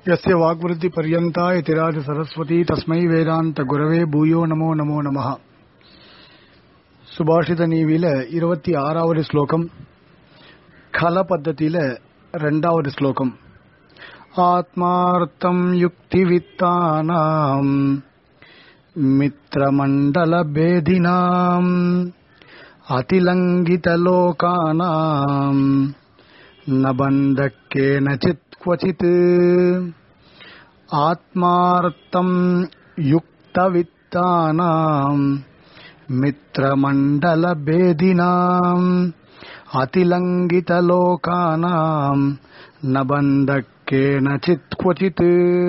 यस्य वाग्वृत्तिपर्यन्ता यतिराज सरस्वती तस्मै வேதாந்த குரவே பூயோ நமோ நமோ நமः சுபாஷித நீவில இருபத்தி ஆறாவது ஸ்லோகம் கல பத்தத்தில ரெண்டாவது ஸ்லோகம் ஆத்மார்த்தம் யுக்திவித்தானாம் மித்திரமண்டலபேதினாம் அதிலங்கிதலோகானாம் न बन्धः केनचित् क्वचित् आत्मार्थम् युक्तवित्तानाम् मित्रमण्डलभेदिनाम् अतिलङ्घितलोकानाम् न बन्धः केनचित् क्वचित्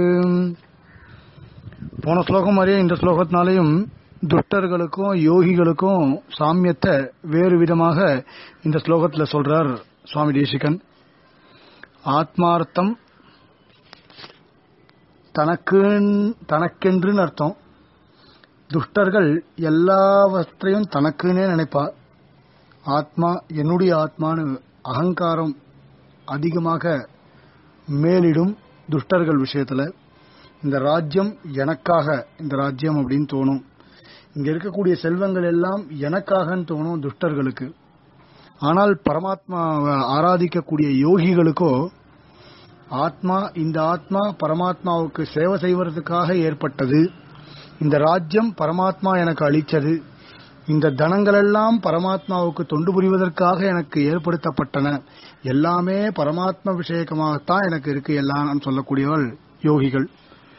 போன ஸ்லோகம் மாதிரியே இந்த ஸ்லோகத்தினாலையும் துஷ்டர்களுக்கும் யோகிகளுக்கும் சாமியத்தை வேறு விதமாக இந்த ஸ்லோகத்துல சொல்றார் சுவாமி தேசிகன் ஆத்மார்த்தம் தனக்கு தனக்கென்றுன்னு அர்த்தம் துஷ்டர்கள் எல்லாவற்றையும் தனக்குன்னே நினைப்பா ஆத்மா என்னுடைய ஆத்மான்னு அகங்காரம் அதிகமாக மேலிடும் துஷ்டர்கள் விஷயத்துல இந்த ராஜ்யம் எனக்காக இந்த ராஜ்யம் அப்படின்னு தோணும் இங்க இருக்கக்கூடிய செல்வங்கள் எல்லாம் எனக்காகன்னு தோணும் துஷ்டர்களுக்கு ஆனால் பரமாத்மாவை ஆராதிக்கக்கூடிய யோகிகளுக்கோ ஆத்மா இந்த ஆத்மா பரமாத்மாவுக்கு சேவை செய்வதற்காக ஏற்பட்டது இந்த ராஜ்யம் பரமாத்மா எனக்கு அளித்தது இந்த தனங்கள் எல்லாம் பரமாத்மாவுக்கு தொண்டு புரிவதற்காக எனக்கு ஏற்படுத்தப்பட்டன எல்லாமே பரமாத்மா விஷயகமாகத்தான் எனக்கு இருக்கு எல்லாம் சொல்லக்கூடியவள் யோகிகள்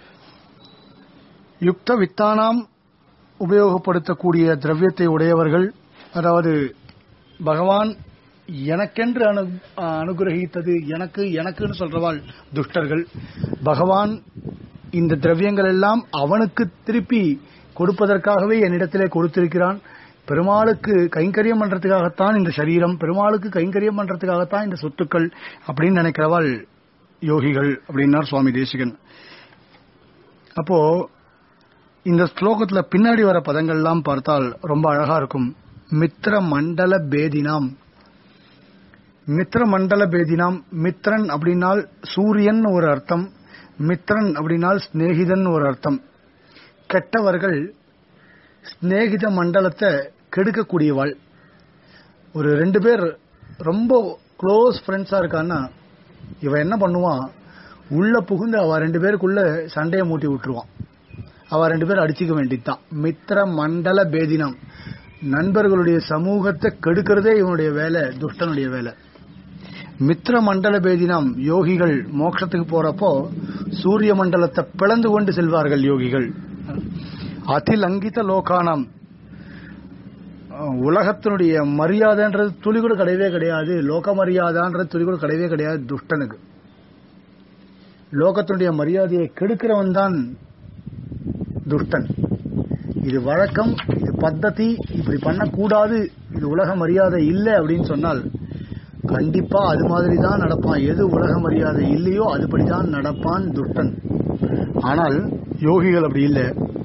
யுக்த வித்தானாம் உபயோகப்படுத்தக்கூடிய திரவியத்தை உடையவர்கள் அதாவது பகவான் எனக்கென்று அனு அனுகிரகித்தது எனக்கு எனக்குன்னு சொல்றவாள் துஷ்டர்கள் பகவான் இந்த திரவியங்கள் எல்லாம் அவனுக்கு திருப்பி கொடுப்பதற்காகவே என்னிடத்திலே கொடுத்திருக்கிறான் பெருமாளுக்கு கைங்கரியம் பண்றதுக்காகத்தான் இந்த சரீரம் பெருமாளுக்கு கைங்கரியம் பண்றதுக்காகத்தான் இந்த சொத்துக்கள் அப்படின்னு நினைக்கிறவாள் யோகிகள் அப்படின்னார் சுவாமி தேசிகன் அப்போ இந்த ஸ்லோகத்துல பின்னாடி வர பதங்கள்லாம் பார்த்தால் ரொம்ப அழகா இருக்கும் மித்திர மண்டல பேதினாம் மித்திர மண்டல பேதினாம் மித்ரன் அப்படின்னால் சூரியன் ஒரு அர்த்தம் மித்ரன் அப்படின்னால் சிநேகிதன் ஒரு அர்த்தம் கெட்டவர்கள் சிநேகித மண்டலத்தை கெடுக்கக்கூடியவாள் ஒரு ரெண்டு பேர் ரொம்ப க்ளோஸ் ஃப்ரெண்ட்ஸா இருக்கான்னா இவன் என்ன பண்ணுவான் உள்ள புகுந்து அவ ரெண்டு பேருக்குள்ள சண்டையை மூட்டி விட்டுருவான் அவ ரெண்டு பேரும் அடிச்சுக்க வேண்டியதுதான் மித்திர மண்டல பேதினம் நண்பர்களுடைய சமூகத்தை கெடுக்கிறதே இவனுடைய வேலை துஷ்டனுடைய வேலை மித்திர மண்டல பேதினம் யோகிகள் மோட்சத்துக்கு போறப்போ சூரிய மண்டலத்தை பிளந்து கொண்டு செல்வார்கள் யோகிகள் அதிலங்கித லோகானம் உலகத்தினுடைய மரியாதைன்றது துளி கூட கிடையவே கிடையாது லோக மரியாதான்றது துளி கூட கிடையவே கிடையாது துஷ்டனுக்கு லோகத்தினுடைய மரியாதையை கெடுக்கிறவன் தான் துஷ்டன் இது வழக்கம் இது பத்ததி இப்படி பண்ணக்கூடாது இது உலக மரியாதை இல்லை அப்படின்னு சொன்னால் கண்டிப்பா அது மாதிரி தான் நடப்பான் எது உலக மரியாதை இல்லையோ அதுபடிதான் நடப்பான் துஷ்டன் ஆனால் யோகிகள் அப்படி இல்லை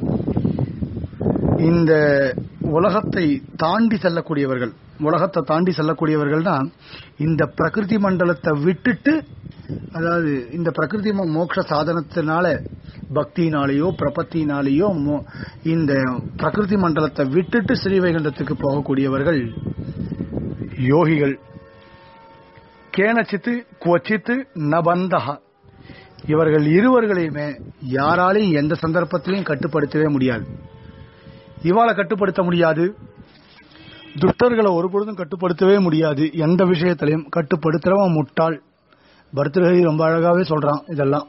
இந்த உலகத்தை தாண்டி செல்லக்கூடியவர்கள் உலகத்தை தாண்டி செல்லக்கூடியவர்கள் தான் இந்த பிரகிருதி மண்டலத்தை விட்டுட்டு அதாவது இந்த பிரகிருதி மோட்ச சாதனத்தினால பக்தினாலேயோ பிரபத்தினாலேயோ இந்த பிரகிருதி மண்டலத்தை விட்டுட்டு ஸ்ரீவைகுண்டத்துக்கு போகக்கூடியவர்கள் யோகிகள் கேனச்சித்து குவச்சித்து நபந்தகா இவர்கள் இருவர்களையுமே யாராலையும் எந்த சந்தர்ப்பத்திலையும் கட்டுப்படுத்தவே முடியாது இவாளை கட்டுப்படுத்த முடியாது துஷ்டர்களை ஒரு பொழுதும் கட்டுப்படுத்தவே முடியாது எந்த விஷயத்திலையும் கட்டுப்படுத்துறவன் முட்டாள் பர்தகரி ரொம்ப அழகாவே சொல்றான் இதெல்லாம்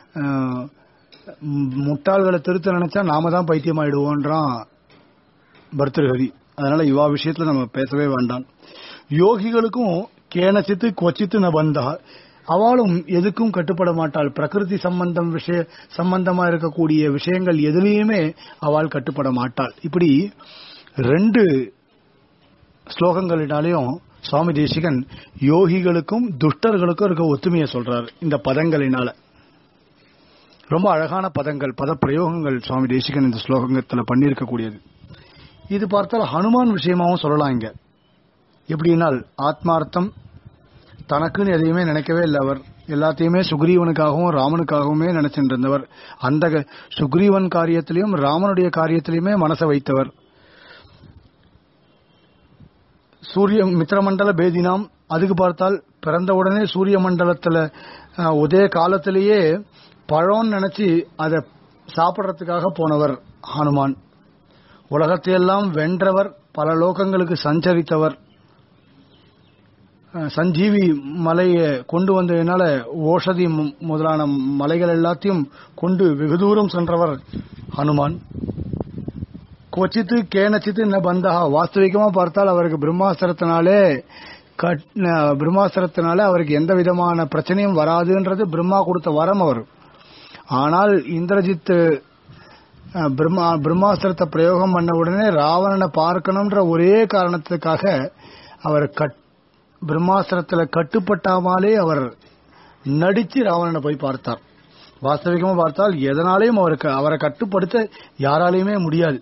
முட்டாள்களை திருத்த நினைச்சா நாம தான் பைத்தியமாயிடுவோன்றான் பர்தகரி அதனால இவா விஷயத்துல நம்ம பேசவே வேண்டாம் யோகிகளுக்கும் கேனச்சித்து கொச்சித்து ந பந்தா அவளும் எதுக்கும் கட்டுப்பட மாட்டாள் பிரகிருதி சம்பந்தம் விஷய சம்பந்தமா இருக்கக்கூடிய விஷயங்கள் எதுலேயுமே அவள் கட்டுப்பட மாட்டாள் இப்படி ரெண்டு ஸ்லோகங்களினாலையும் சுவாமி தேசிகன் யோகிகளுக்கும் துஷ்டர்களுக்கும் இருக்க ஒத்துமையை சொல்றார் இந்த பதங்களினால ரொம்ப அழகான பதங்கள் பத பிரயோகங்கள் சுவாமி தேசிகன் இந்த ஸ்லோகத்துல பண்ணியிருக்கக்கூடியது இது பார்த்தால் ஹனுமான் விஷயமாவும் சொல்லலாம் இங்க எப்படின்னால் ஆத்மார்த்தம் தனக்குன்னு எதையுமே நினைக்கவே இல்லை அவர் எல்லாத்தையுமே சுக்ரீவனுக்காகவும் ராமனுக்காகவுமே நினைச்சிட்டு இருந்தவர் அந்த க- சுக்ரீவன் காரியத்திலையும் ராமனுடைய காரியத்திலையுமே மனசை வைத்தவர் சூரிய மித்திரமண்டல பேதினாம் அதுக்கு பார்த்தால் பிறந்த உடனே சூரிய மண்டலத்துல அஹ், உதய காலத்திலேயே பழம்னு நினைச்சு அதை சாப்பிடறதுக்காக போனவர் ஹனுமான் உலகத்தையெல்லாம் வென்றவர் பல லோகங்களுக்கு சஞ்சரித்தவர் அஹ், சஞ்சீவி மலையை கொண்டு வந்ததுனால ஓஷதி மு- முதலான மலைகள் எல்லாத்தையும் கொண்டு வெகு தூரம் சென்றவர் ஹனுமான் கொச்சித்து கேனச்சித்து ந பந்தா வாஸ்தவிகமா பார்த்தால் அவருக்கு பிரம்மாஸ்திரத்தினாலே கட்- ந- பிரம்மாஸ்திரத்தினாலே அவருக்கு எந்த விதமான பிரச்சனையும் வராதுன்றது பிரம்மா கொடுத்த வரம் அவர் ஆனால் இந்திரஜித் அஹ், பிரம்மா பிரம்மாஸ்திரத்தை பிரயோகம் பண்ண உடனே ராவணனை பார்க்கணும்ன்ற ஒரே காரணத்துக்காக அவர் கட் பிரம்மாஸ்திரத்துல கட்டுப்பட்டாமலே அவர் நடிச்சு ராவணனை போய் பார்த்தார் வாஸ்தவிகமா பார்த்தால் எதனாலையும் அவருக்கு அவரை கட்டுப்படுத்த யாராலையுமே முடியாது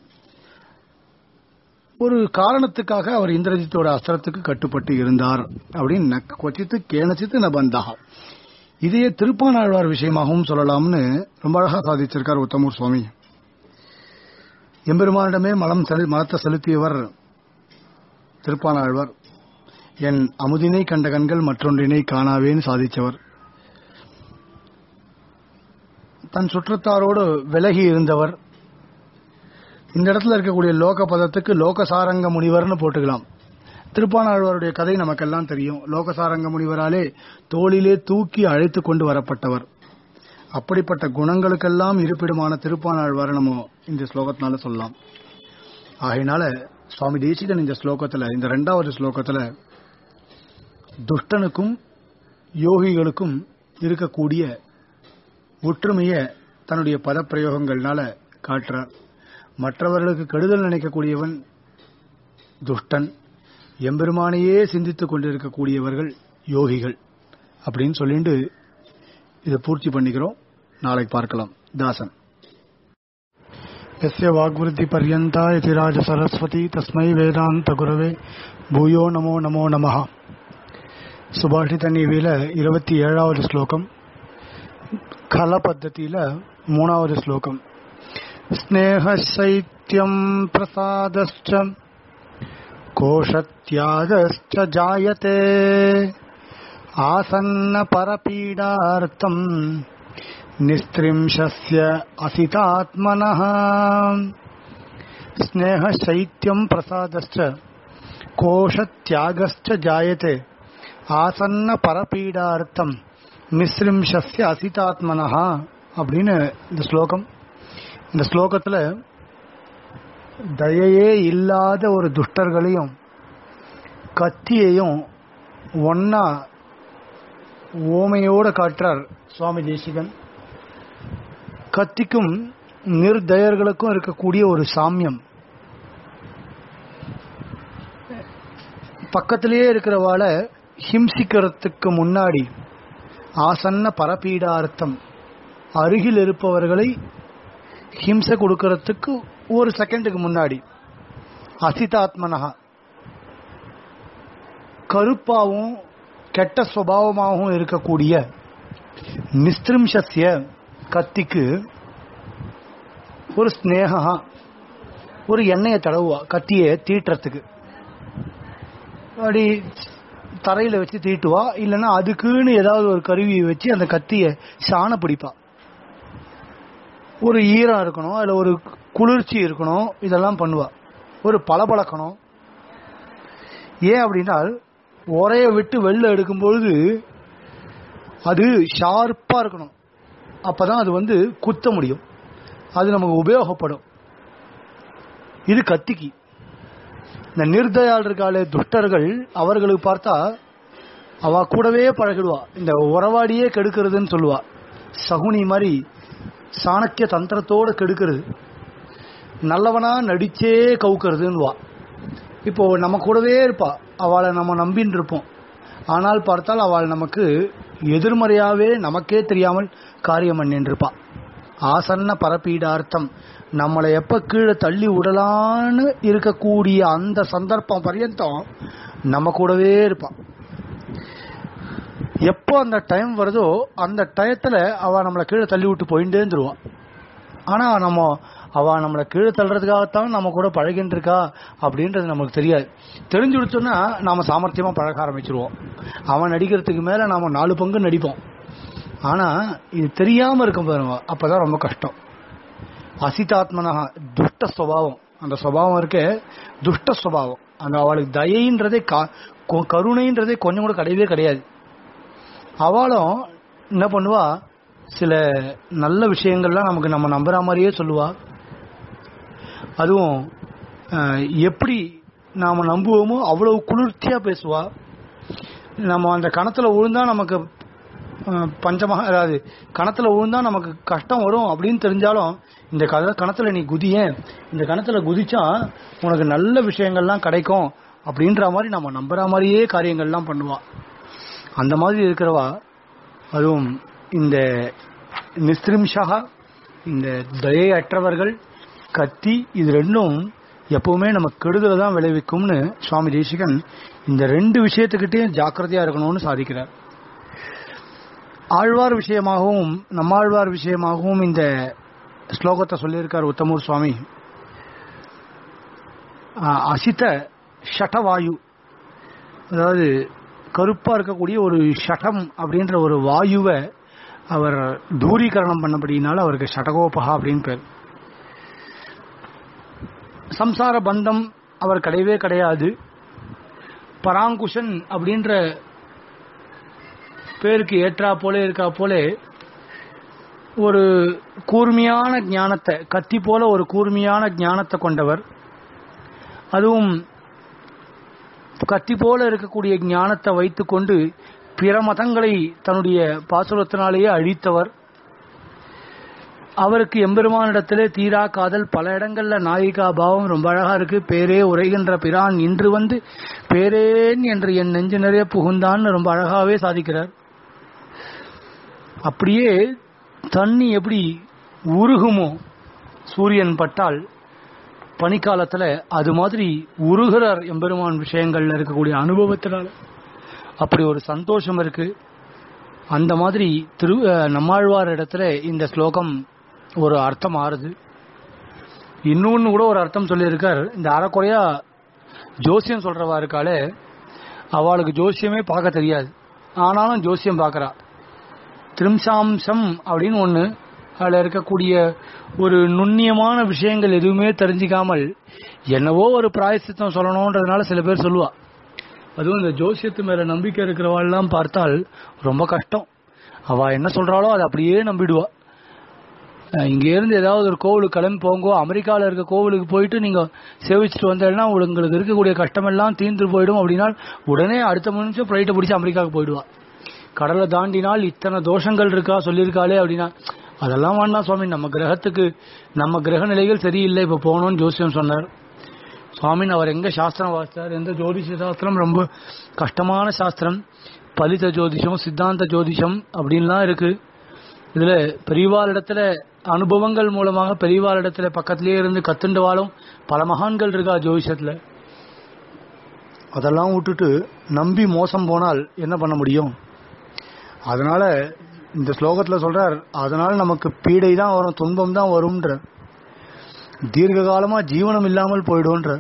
ஒரு காரணத்துக்காக அவர் இந்திரஜித்தோட அஸ்திரத்துக்கு கட்டுப்பட்டு இருந்தார் அப்படின்னு நக்- கொச்சித்து கேனச்சித்து நபந்தா இதையே திருப்பானாழ்வார் விஷயமாகவும் சொல்லலாம்னு ரொம்ப அழகா சாதிச்சிருக்கார் உத்தமூர் சுவாமி எம்பெருமானிடமே மலம் செலு- மலத்தை செலுத்தியவர் திருப்பானாழ்வார் என் அமுதினை கண்ட கண்கள் மற்றொன்றினை காணாவேன்னு சாதிச்சவர் தன் சுற்றத்தாரோடு விலகி இருந்தவர் இந்த இடத்துல இருக்கக்கூடிய லோக பதத்துக்கு லோகசாரங்க முனிவர்னு போட்டுக்கலாம் திருப்பானாழ்வாருடைய கதை நமக்கெல்லாம் தெரியும் லோகசாரங்க முனிவராலே தோளிலே தூக்கி அழைத்து கொண்டு வரப்பட்டவர் அப்படிப்பட்ட குணங்களுக்கெல்லாம் இருப்பிடமான திருப்பானாழ்வாரை நம்ம இந்த ஸ்லோகத்தினால சொல்லலாம் ஆகையினால சுவாமி தேசிகன் இந்த ஸ்லோகத்துல இந்த ரெண்டாவது ஸ்லோகத்துல துஷ்டனுக்கும் யோகிகளுக்கும் இருக்கக்கூடிய ஒற்றுமைய தன்னுடைய பதப்பிரயோகங்கள்னால காட்டுறார் மற்றவர்களுக்கு கெடுதல் நினைக்கக்கூடியவன் துஷ்டன் எம்பெருமானையே சிந்தித்துக் கொண்டிருக்கக்கூடியவர்கள் யோகிகள் அப்படின்னு சொல்லிட்டு இதை பூர்த்தி பண்ணிக்கிறோம் நாளைக்கு பார்க்கலாம் தாசன் यस्य वाग्वृद्धि पर्यन्ता इति राज सरस्वती तस्मै வேதாந்த குரவே பூயோ நமோ நமோ நமः சுபாஷித நீவில இருபத்தி ஏழாவது ஸ்லோகம் கல பத்ததியில மூணாவது ஸ்லோகம் स्नेहशैत्यम् प्रसादश्च कोशत्यागश्च जायते आसन्नपरपीडार्थम् निस्त्रिंशस्य असितात्मनः स्नेहशैत्यम् प्रसादश्च कोशत्यागश्च जायते आसन्नपरपीडार्थम् நிஸ்ரிம்சஸ்ய அசிதாத்மனஹா அப்படின்னு இந்த ஸ்லோகம் இந்த ஸ்லோகத்துல தயையே இல்லாத ஒரு துஷ்டர்களையும் கத்தியையும் ஒன்னா ஓமையோட காட்டுறார் சுவாமி தேசிகன் கத்திக்கும் நிர்தயர்களுக்கும் இருக்கக்கூடிய ஒரு சாமியம் பக்கத்திலேயே இருக்கிறவாளை ஹிம்சிக்கிறதுக்கு முன்னாடி ஆசன்ன பரபீடார்த்தம் அருகில் இருப்பவர்களை ஹிம்சை கொடுக்கறதுக்கு ஒரு செகண்டுக்கு முன்னாடி அசிதாத்மனகா கருப்பாவும் கெட்ட சுவாவமாகவும் இருக்கக்கூடிய நிஸ்திரிம்சஸ்ய கத்திக்கு ஒரு ஸ்னேகா ஒரு எண்ணெயை தடவுவா கத்தியை தீட்டுறதுக்கு அப்படி தரையில வச்சு தீட்டுவா இல்லைன்னா அதுக்குன்னு ஏதாவது ஒரு கருவியை வச்சு அந்த கத்தியை சாண பிடிப்பா ஒரு ஈரம் இருக்கணும் அதுல ஒரு குளிர்ச்சி இருக்கணும் இதெல்லாம் பண்ணுவா ஒரு பளபளக்கணும் ஏன் அப்படின்னா உரைய விட்டு வெளில எடுக்கும்பொழுது அது ஷார்ப்பா இருக்கணும் அப்பதான் அது வந்து குத்த முடியும் அது நமக்கு உபயோகப்படும் இது கத்திக்கு இந்த நிர்தயால் இருக்காளே துஷ்டர்கள் அவர்களுக்கு பார்த்தா அவ கூடவே பழகிடுவா இந்த உறவாடியே கெடுக்கிறதுன்னு சொல்லுவா சகுனி மாதிரி சாணக்கிய தந்திரத்தோட கெடுக்கிறது நல்லவனா நடிச்சே கவுக்கிறதுன்னுவா இப்போ நம்ம கூடவே இருப்பா அவளை நம்ம நம்பின்னு இருப்போம் ஆனால் பார்த்தால் அவள் நமக்கு எதிர்மறையாவே நமக்கே தெரியாமல் காரியம் பண்ணிட்டு இருப்பா ஆசன்ன பரப்பீடார்த்தம் நம்மளை எப்ப கீழே தள்ளி விடலான்னு இருக்கக்கூடிய அந்த சந்தர்ப்பம் பர்யந்தம் நம்ம கூடவே இருப்பான் எப்போ அந்த டைம் வருதோ அந்த டயத்துல அவ நம்மளை கீழே தள்ளி விட்டு போயிட்டே இருந்துருவா ஆனா நம்ம அவ நம்மளை கீழே தள்ளுறதுக்காகத்தான் நம்ம கூட பழகின்னு இருக்கா அப்படின்றது நமக்கு தெரியாது தெரிஞ்சு விடுச்சோம்னா நாம சாமர்த்தியமா பழக ஆரம்பிச்சிருவோம் அவன் நடிக்கிறதுக்கு மேல நாம நாலு பங்கு நடிப்போம் ஆனா இது தெரியாம இருக்கும் பாருங்க அப்பதான் ரொம்ப கஷ்டம் அசிதாத்மனா துஷ்ட சுவாவம் அந்த சுவாவம் இருக்கே துஷ்ட சுவாவம் அந்த அவளுக்கு தயைன்றதே கா- கொ- கருணைன்றதே கொஞ்சம் கூட கிடையவே கிடையாது அவளும் என்ன பண்ணுவா சில நல்ல விஷயங்கள்லாம் நமக்கு நம்ம நம்புற மாதிரியே சொல்லுவா அதுவும் அஹ், எப்படி நாம நம்புவோமோ அவ்வளவு குளிர்ச்சியா பேசுவா நம்ம அந்த கணத்துல விழுந்தா நமக்கு அஹ், பஞ்சமாக அதாவது கணத்துல விழுந்தா நமக்கு கஷ்டம் வரும் அப்படின்னு தெரிஞ்சாலும் இந்த கத கணத்துல நீ குதியேன் இந்த கணத்துல குதிச்சா உனக்கு நல்ல விஷயங்கள்லாம் கிடைக்கும் அப்படின்ற மாதிரி நம்ம நம்புற மாதிரியே காரியங்கள்லாம் பண்ணுவா அந்த மாதிரி இருக்கிறவா அதுவும் இந்த நிஸ்திரிம்ஷா இந்த தயையற்றவர்கள் கத்தி இது ரெண்டும் எப்பவுமே நம்ம கெடுதலை தான் விளைவிக்கும்னு சுவாமி தேசிகன் இந்த ரெண்டு விஷயத்துக்கிட்டையும் ஜாக்கிரதையா இருக்கணும்னு சாதிக்கிறார் ஆழ்வார் விஷயமாகவும் நம்மாழ்வார் விஷயமாகவும் இந்த ஸ்லோகத்தை சொல்லியிருக்கார் உத்தமூர் சுவாமி ஆ, அசித ஷடவாயு அதாவது கருப்பா இருக்கக்கூடிய ஒரு ஷடம் அப்படின்ற ஒரு வாயுவை அவர் தூரீகரணம் பண்ணபடினால அவருக்கு ஷடகோபகா அப்படின்னு பேர் சம்சார பந்தம் அவர் கிடையவே கிடையாது பராங்குஷன் அப்படின்ற பேருக்கு ஏற்றா போல இருக்கா போல ஒரு கூர்மையான ஞானத்தை கத்தி போல ஒரு கூர்மையான ஞானத்தை கொண்டவர் அதுவும் கத்தி போல இருக்கக்கூடிய ஞானத்தை வைத்துக்கொண்டு பிற மதங்களை தன்னுடைய பாசுரத்தினாலேயே அழித்தவர் அவருக்கு எம்பெருமானிடத்திலே தீரா காதல் பல இடங்கள்ல நாயிகா பாவம் ரொம்ப அழகா இருக்கு பேரே உரைகின்ற பிரான் இன்று வந்து பேரேன் என்று என் நெஞ்சு நிறைய புகுந்தான்னு ரொம்ப அழகாவே சாதிக்கிறார் அப்படியே தண்ணி எப்படி உருகுமோ சூரியன் பட்டால் பனிக்காலத்துல அது மாதிரி உருகிறார் எம்பெருமான் விஷயங்கள்ல இருக்கக்கூடிய அனுபவத்தினால அப்படி ஒரு சந்தோஷம் இருக்கு அந்த மாதிரி திரு அஹ், நம்மாழ்வார் இடத்துல இந்த ஸ்லோகம் ஒரு அர்த்தம் ஆறுது இன்னொன்னு கூட ஒரு அர்த்தம் சொல்லியிருக்கார் இந்த அறக்குறையா ஜோசியம் சொல்றவா இருக்காளே அவளுக்கு ஜோசியமே பார்க்க தெரியாது ஆனாலும் ஜோசியம் பார்க்கறா திரிம்சாம்சம் அப்படின்னு ஒண்ணு அதுல இருக்கக்கூடிய ஒரு நுண்ணியமான விஷயங்கள் எதுவுமே தெரிஞ்சுக்காமல் என்னவோ ஒரு பிராயசித்தம் சொல்லணும்ன்றதுனால சில பேர் சொல்லுவா அதுவும் இந்த ஜோசியத்து மேல நம்பிக்கை இருக்கிறவாள்லாம் பார்த்தால் ரொம்ப கஷ்டம் அவ என்ன சொல்றாளோ அதை அப்படியே நம்பிடுவா அஹ் இங்க இருந்து ஏதாவது ஒரு கோவிலுக்கு கிளம்பி போங்கோ அமெரிக்கால இருக்க கோவிலுக்கு போயிட்டு நீங்க சேவிச்சுட்டு வந்தேன்னா உங்களுக்கு இருக்கக்கூடிய கஷ்டமெல்லாம் தீர்ந்து போயிடும் அப்படின்னா உடனே அடுத்த நிமிஷம் ஃபிளைட்டை பிடிச்சி அமெரிக்காவுக்கு போயிடுவா கடலை தாண்டினால் இத்தனை தோஷங்கள் இருக்கா சொல்லியிருக்காளே அப்படின்னா அதெல்லாம் வேண்டாம் சுவாமி நம்ம கிரகத்துக்கு நம்ம கிரக நிலைகள் சரியில்லை இப்ப போகணும்னு ஜோசியம் சொன்னார் சுவாமின் அவர் எங்க சாஸ்திரம் வாசித்தார் எந்த ஜோதிஷ சாஸ்திரம் ரொம்ப கஷ்டமான சாஸ்திரம் பலித ஜோதிஷம் சித்தாந்த ஜோதிஷம் அப்படின்லாம் இருக்கு இதுல பெரியவாள் இடத்துல அனுபவங்கள் மூலமாக பெரியவாள் இடத்துல பக்கத்திலேயே இருந்து கத்துண்டு வாழும் பல மகான்கள் இருக்கா ஜோதிஷத்துல அதெல்லாம் விட்டுட்டு நம்பி மோசம் போனால் என்ன பண்ண முடியும் அதனால இந்த ஸ்லோகத்துல சொல்றார் அதனால நமக்கு பீடை தான் வரும் துன்பம் தான் வரும்ன்ற தீர்க்க காலமா ஜீவனம் இல்லாமல் போயிடும்ன்றார்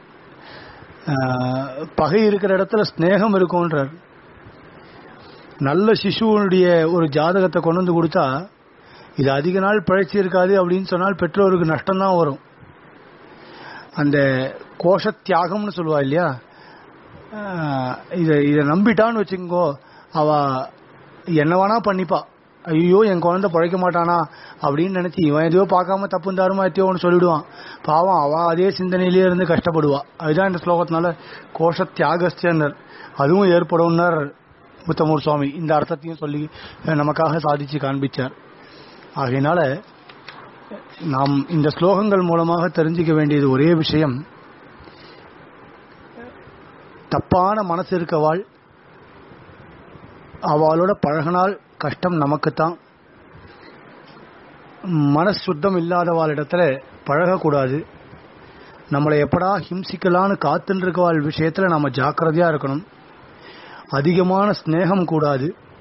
ஆஹ், பகை இருக்கிற இடத்துல ஸ்நேகம் இருக்கும்ன்றார் நல்ல சிசுவனுடைய ஒரு ஜாதகத்தை கொண்டு வந்து கொடுத்தா இது அதிக நாள் பிழைச்சி இருக்காது அப்படின்னு சொன்னால் பெற்றோருக்கு நஷ்டம் தான் வரும் அந்த கோஷ தியாகம்னு சொல்லுவா இல்லையா ஆஹ், இதை இதை நம்பிட்டான்னு வச்சுக்கோ அவ என்ன வேணா பண்ணிப்பா ஐயோ என் குழந்தை பிழைக்க மாட்டானா அப்படின்னு நினைச்சு இவன் எதையோ பார்க்காம தப்பு தாருமா எத்தையோன்னு சொல்லிடுவான் பாவம் அவ அதே சிந்தனையிலேயே இருந்து கஷ்டப்படுவா அதுதான் இந்த ஸ்லோகத்தினால கோஷ தியாகஸ்தனர் அதுவும் ஏற்படும்னார் முத்தமூர் சுவாமி இந்த அர்த்தத்தையும் சொல்லி அஹ், நமக்காக சாதிச்சு காண்பிச்சார் ஆகையினால நாம் இந்த ஸ்லோகங்கள் மூலமாக தெரிஞ்சுக்க வேண்டியது ஒரே விஷயம் தப்பான மனசு இருக்கவாள் அவளோட பழகினால் கஷ்டம் நமக்குத்தான் மனசு சுத்தம் இல்லாதவாளிடத்துல பழகக்கூடாது நம்மளை எப்படா ஹிம்சிக்கலான்னு காத்துன்னு இருக்கவாள் விஷயத்துல நாம ஜாக்கிரதையா இருக்கணும் அதிகமான ஸ்நேகம் கூடாது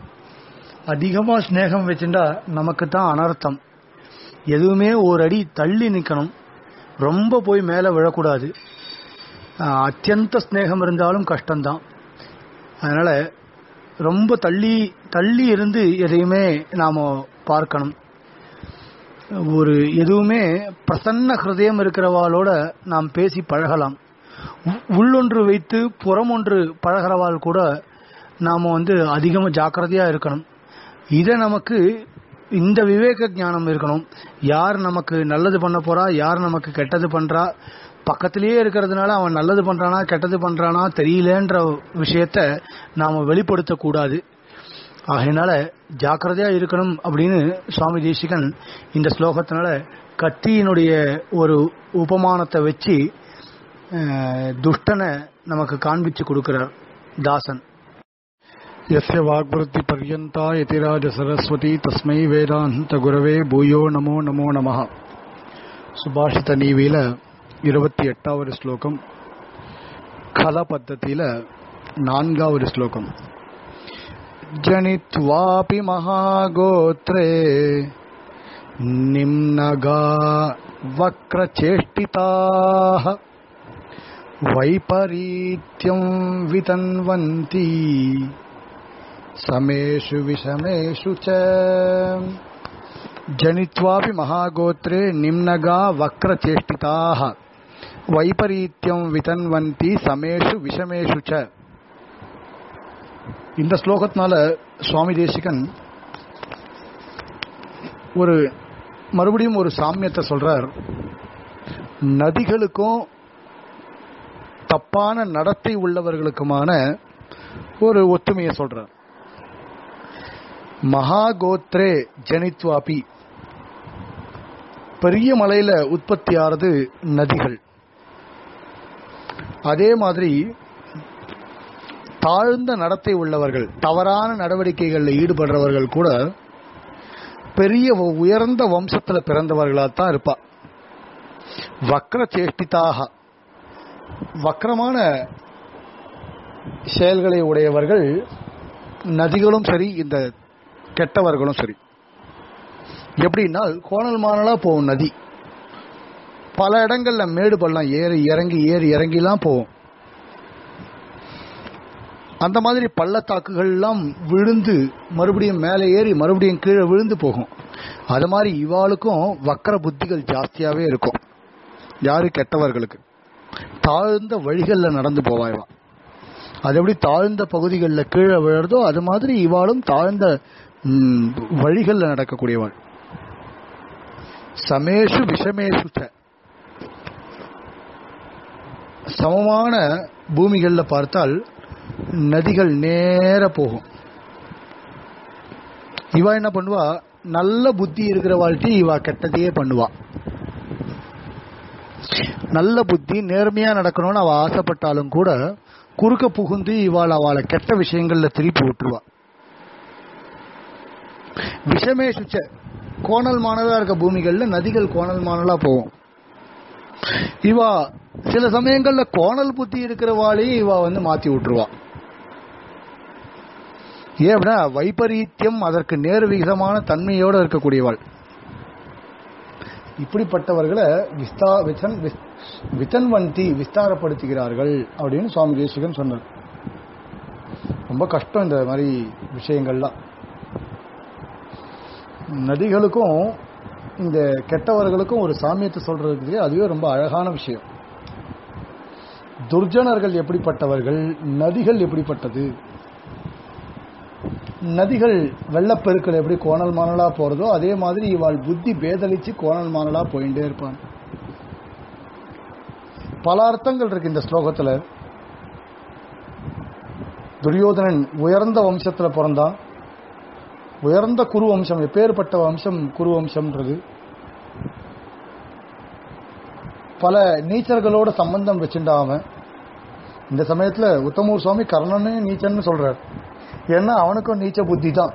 அதிகமா ஸ்நேகம் வச்சுட்டா நமக்கு தான் அனர்த்தம் எதுவுமே ஒரு அடி தள்ளி நிக்கணும் ரொம்ப போய் மேல விழக்கூடாது ஆஹ், அத்தியந்த ஸ்நேகம் இருந்தாலும் கஷ்டம்தான் அதனால ரொம்ப தள்ளி தள்ளி இருந்து எதையுமே நாம பார்க்கணும் ஒரு எதுவுமே பிரசன்ன ஹிருதயம் இருக்கிறவாளோட நாம் பேசி பழகலாம் உ- உள்ளொன்று வைத்து புறம் ஒன்று பழகிறவாள் கூட நாம வந்து அதிகமா ஜாக்கிரதையா இருக்கணும் இதை நமக்கு இந்த விவேக ஞானம் இருக்கணும் யார் நமக்கு நல்லது பண்ண போறா யார் நமக்கு கெட்டது பண்றா பக்கத்திலேயே இருக்கிறதுனால அவன் நல்லது பண்றானா கெட்டது பண்றானா தெரியலன்ற விஷயத்த நாம வெளிப்படுத்த கூடாது ஆகையினால ஜாக்கிரதையா இருக்கணும் அப்படின்னு சுவாமி தேசிகன் இந்த ஸ்லோகத்தினால கத்தியினுடைய ஒரு உபமானத்தை வச்சு அஹ், துஷ்டனை நமக்கு காண்பிச்சு கொடுக்கிறார் தாசன் यस्य वाग्वृत्ति पर्यन्ता यतिराज सरस्वती तस्मै வேதாந்த குரவே பூயோ நமோ நமோ நமः சுபாஷித நீவியில இருபத்தி எட்டாவது ஸ்லோகம் கல பத்தத்தில நான்காவது ஸ்லோகம் ஜனித்வாபி மகாகோத்ரே நிம்னகா வக்ரச்சேஷ்டிதாः வைபரீத்யம் விதன்வந்தி समेषु विषमेषु च जनित्वापि महागोत्रे निम्नगा वक्रचेष्टिताः வைபரீத்தியம் விதன்வந்தி சமேஷு விஷமேஷு ச இந்த ஸ்லோகத்தினால சுவாமி தேசிகன் ஒரு மறுபடியும் ஒரு சாமியத்தை சொல்றார் நதிகளுக்கும் தப்பான நடத்தை உள்ளவர்களுக்குமான ஒரு ஒத்துமையை சொல்றார் மகாகோத்ரே ஜனித்வாபி பெரிய மலையில உற்பத்தி ஆறது நதிகள் அதே மாதிரி தாழ்ந்த நடத்தை உள்ளவர்கள் தவறான நடவடிக்கைகளில் ஈடுபடுறவர்கள் கூட பெரிய வ- உயர்ந்த வம்சத்துல பிறந்தவர்களா தான் இருப்பா வக்ர சேஷ்டிதாக வக்ரமான செயல்களை உடையவர்கள் நதிகளும் சரி இந்த கெட்டவர்களும் சரி எப்படின்னா கோணல் மானலா போகும் நதி பல இடங்கள்ல மேடு பள்ளம் ஏறி இறங்கி ஏறி இறங்கிலாம் போகும் அந்த மாதிரி பள்ளத்தாக்குகள் எல்லாம் விழுந்து மறுபடியும் மேலே ஏறி மறுபடியும் கீழே விழுந்து போகும் அது மாதிரி இவாளுக்கும் வக்கர புத்திகள் ஜாஸ்தியாவே இருக்கும் யாரு கெட்டவர்களுக்கு தாழ்ந்த வழிகளில் நடந்து போவா இவா அது எப்படி தாழ்ந்த பகுதிகளில் கீழே விழுறதோ அது மாதிரி இவாளும் தாழ்ந்த ம், வழிகளில் நடக்கக்கூடியவள் சமேஷு விஷமேஷு ச. சமமான பூமிகள்ல பார்த்தால் நதிகள் நேர போகும் இவா என்ன பண்ணுவா நல்ல புத்தி இருக்கிற வாழ்க்கை இவா கெட்டதையே பண்ணுவா நல்ல புத்தி நேர்மையா நடக்கணும்னு அவ ஆசைப்பட்டாலும் கூட குறுக்க புகுந்து இவாள் அவளை கெட்ட விஷயங்கள்ல திருப்பி விட்டுருவா விஷமே சுச்ச கோணல் மானதா இருக்க பூமிகள்ல நதிகள் கோணல் மானலா போகும் இவா சில சமயங்கள்ல கோணல் புத்தி இருக்கிறவாளையும் இவா வந்து மாத்தி விட்டுருவா ஏன் அப்படின்னா வைபரீத்தியம் அதற்கு நேர் விகிதமான தன்மையோட இருக்கக்கூடியவாள் இப்படிப்பட்டவர்களை விஸ்தா விசன் விஸ்- விதன்வந்தி விஸ்தாரப்படுத்துகிறார்கள் அப்படின்னு சுவாமி தேசிகன் சொன்னார் ரொம்ப கஷ்டம் இந்த மாதிரி விஷயங்கள்லாம் நதிகளுக்கும் இந்த கெட்டவர்களுக்கும் ஒரு சாமியத்தை சொல்றதுக்கு அதுவே ரொம்ப அழகான விஷயம் துர்ஜனர்கள் எப்படிப்பட்டவர்கள் நதிகள் எப்படிப்பட்டது நதிகள் வெள்ளப்பெருக்கள் எப்படி கோணல் மானலா போறதோ அதே மாதிரி இவாள் புத்தி பேதலிச்சு கோணல் மானலா போயிட்டே இருப்பான் பல அர்த்தங்கள் இருக்கு இந்த ஸ்லோகத்துல துரியோதனன் உயர்ந்த வம்சத்துல பிறந்தான் உயர்ந்த குரு வம்சம் எப்பேற்பட்ட வம்சம் குரு வம்சம்ன்றது பல நீச்சர்களோட சம்பந்தம் வச்சுட்டான் அவன் இந்த சமயத்துல உத்தமூர் சுவாமி கர்ணனே நீச்சன்னு சொல்றார் ஏன்னா அவனுக்கும் நீச்ச புத்தி தான்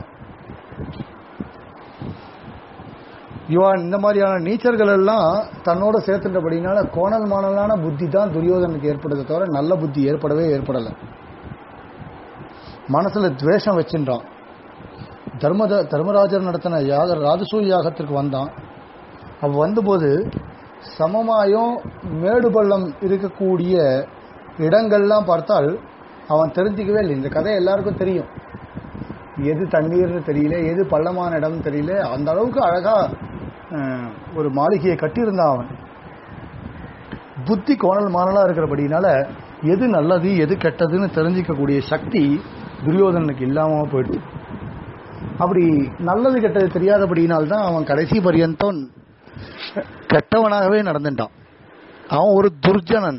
இவன் இந்த மாதிரியான நீச்சர்கள் எல்லாம் தன்னோட சேர்த்துட்டபடினால கோணல் மாணலான புத்தி தான் துரியோதனுக்கு ஏற்படுறதை தவிர நல்ல புத்தி ஏற்படவே ஏற்படல மனசுல துவேஷம் வச்சுட்டான் தர்மத தர்மராஜர் நடத்தின யாக ராஜசூய யாகத்திற்கு வந்தான் அவன் வந்தபோது சமமாயும் மேடு பள்ளம் இருக்கக்கூடிய இடங்கள்லாம் பார்த்தால் அவன் தெரிஞ்சிக்கவே இல்லை இந்த கதை எல்லாருக்கும் தெரியும் எது தண்ணீர்னு தெரியல எது பள்ளமான இடம் தெரியல அந்த அளவுக்கு அழகா அஹ், ஒரு மாளிகையை கட்டியிருந்தான் அவன் புத்தி கோணல் மாறலா இருக்கிறபடினால எது நல்லது எது கெட்டதுன்னு தெரிஞ்சிக்கக்கூடிய சக்தி துரியோதனனுக்கு இல்லாம போயிடுச்சு அப்படி நல்லது கெட்டது தெரியாதபடியினால்தான் அவன் கடைசி பரியந்தம் கெட்டவனாகவே நடந்துட்டான் அவன் ஒரு துர்ஜனன்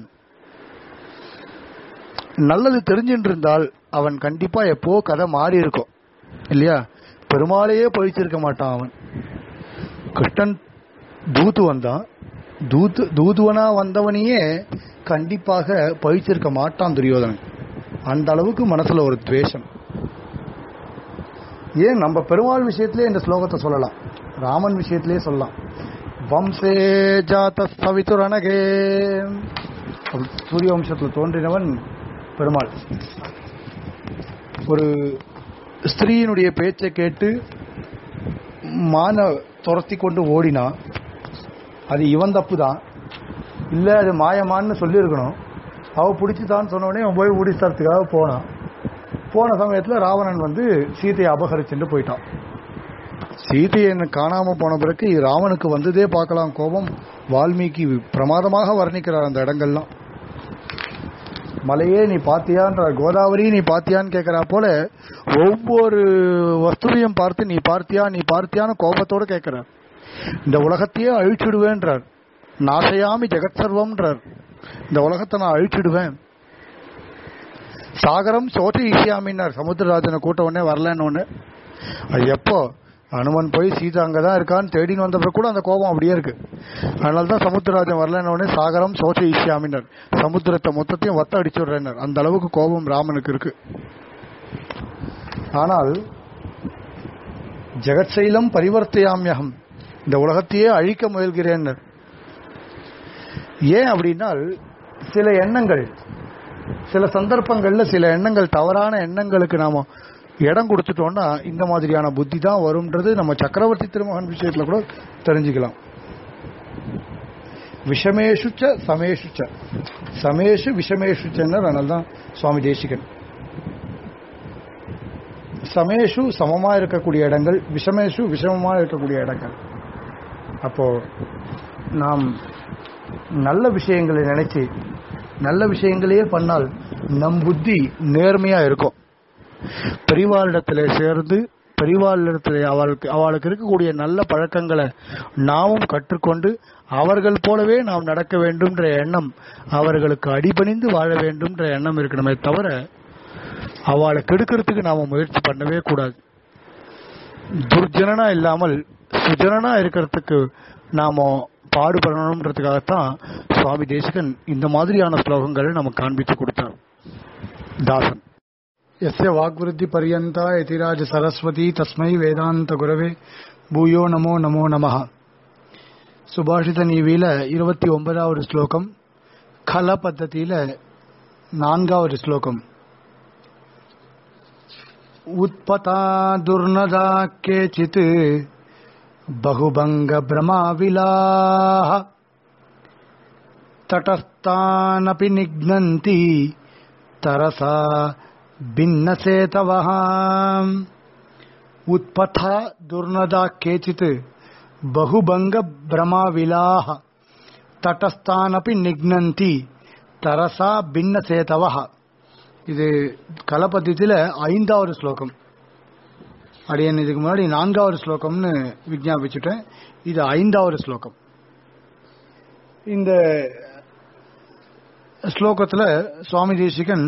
நல்லது தெரிஞ்சுட்டு இருந்தால் அவன் கண்டிப்பா எப்போ கதை மாறி இருக்கும் இல்லையா பெருமாளையே பழிச்சிருக்க மாட்டான் அவன் கிருஷ்ணன் தூது வந்தான் தூது தூதுவனா வந்தவனையே கண்டிப்பாக பழிச்சிருக்க மாட்டான் துரியோதனன் அந்த அளவுக்கு மனசுல ஒரு துவேஷம் ஏன் நம்ம பெருமாள் விஷயத்திலே இந்த ஸ்லோகத்தை சொல்லலாம் ராமன் விஷயத்திலே சொல்லலாம் வம்சே ஜாத சவிதுரணகே சூரிய வம்சத்தில் தோன்றினவன் பெருமாள் ஒரு ஸ்திரீயினுடைய பேச்சை கேட்டு மான துரத்தி கொண்டு ஓடினா அது இவன் தப்பு தான் இல்லை அது மாயமான்னு சொல்லியிருக்கணும் அவ பிடிச்சிதான்னு சொன்ன உடனே அவன் போய் முடிச்சதுக்காக போனான் போன சமயத்தில் ராவணன் வந்து சீதையை அபகரிச்சுட்டு போயிட்டான் சீதையை என்ன காணாம போன பிறகு ராவனுக்கு வந்ததே பார்க்கலாம் கோபம் வால்மீகி பிரமாதமாக வர்ணிக்கிறார் அந்த இடங்கள்லாம் மலையே நீ பாத்தியான்ற கோதாவரி நீ பாத்தியான்னு கேட்கறா போல ஒவ்வொரு வஸ்துவையும் பார்த்து நீ பார்த்தியா நீ பார்த்தியான்னு கோபத்தோட கேட்கிறார் இந்த உலகத்தையே அழிச்சிடுவேன்றார் நாசையாமி ஜெகத் சர்வம்ன்றார் இந்த உலகத்தை நான் அழிச்சிடுவேன் சாகரம் சோற்று ஈசியாமின்னார் சமுத்திரராஜனை கூட்ட உடனே வரலன்னு ஒண்ணு அது எப்போ அனுமன் போய் சீதா அங்கதான் இருக்கான்னு தேடின்னு வந்தப்ப கூட அந்த கோபம் அப்படியே இருக்கு அதனால தான் சமுத்திரராஜன் வரலன்னு உடனே சாகரம் சோற்று ஈசியாமின்னார் சமுத்திரத்தை மொத்தத்தையும் வத்த அடிச்சு விடுறேன்னார் அந்த அளவுக்கு கோபம் ராமனுக்கு இருக்கு ஆனால் ஜெகத்சைலம் பரிவர்த்தையாமியகம் இந்த உலகத்தையே அழிக்க முயல்கிறேன் ஏன் அப்படின்னால் சில எண்ணங்கள் சில சந்தர்ப்பங்கள்ல சில எண்ணங்கள் தவறான எண்ணங்களுக்கு நாம இடம் கொடுத்துட்டோம்னா இந்த மாதிரியான புத்தி தான் வரும்ன்றது நம்ம சக்கரவர்த்தி திருமகன் விஷயத்துல கூட தெரிஞ்சுக்கலாம் விஷமேஷுச்ச சமேஷுச்ச சமேஷு விஷமேஷுச்சன்னு அதனால தான் சுவாமி தேசிகன் சமேஷு சமமா இருக்கக்கூடிய இடங்கள் விஷமேஷு விஷமமா இருக்கக்கூடிய இடங்கள் அப்போ நாம் நல்ல விஷயங்களை நினைச்சு நல்ல விஷயங்களையே பண்ணால் நம் புத்தி நேர்மையா இருக்கும் பெரிவாளிடத்துல சேர்ந்து பெரிவாளிடத்துல அவளுக்கு அவளுக்கு இருக்கக்கூடிய நல்ல பழக்கங்களை நாமும் கற்றுக்கொண்டு அவர்கள் போலவே நாம் நடக்க வேண்டும்ன்ற எண்ணம் அவர்களுக்கு அடிபணிந்து வாழ வேண்டும்ன்ற எண்ணம் இருக்கணுமே தவிர அவளை கெடுக்கிறதுக்கு நாம முயற்சி பண்ணவே கூடாது துர்ஜனனா இல்லாமல் சுஜனனா இருக்கிறதுக்கு நாம பாடுபடணுன்றதுக்காகத்தான் சுவாமி தேசிகன் இந்த மாதிரியான ஸ்லோகங்களை நமக்கு காண்பித்து கொடுத்தார் தாசன் எஸ்ய வாக்விருத்தி பரியந்தா எதிராஜ சரஸ்வதி தஸ்மை வேதாந்த குரவே பூயோ நமோ நமோ நமஹ சுபாஷித நீவியில இருபத்தி ஒன்பதாவது ஸ்லோகம் கல பத்ததியில நான்காவது ஸ்லோகம் உத்பதா துர்நதா கேச்சித் बहुभङ्ग भ्रमाविलाः तटस्थानपि निघ्नन्ति तरसा भिन्नसेतवः उत्पथा दुर्नदा केचित् बहुभङ्ग भ्रमाविलाः तटस्थानपि निघ्नन्ति तरसा भिन्नसेतवः இது கலப்பத்தியத்தில் ஐந்தாவது ஸ்லோகம் அடியன் இதுக்கு முன்னாடி நான்காவது ஸ்லோகம்னு விஜாபிச்சுட்டேன் இது ஐந்தாவது ஸ்லோகம் இந்த ஸ்லோகத்துல சுவாமி தேசிகன்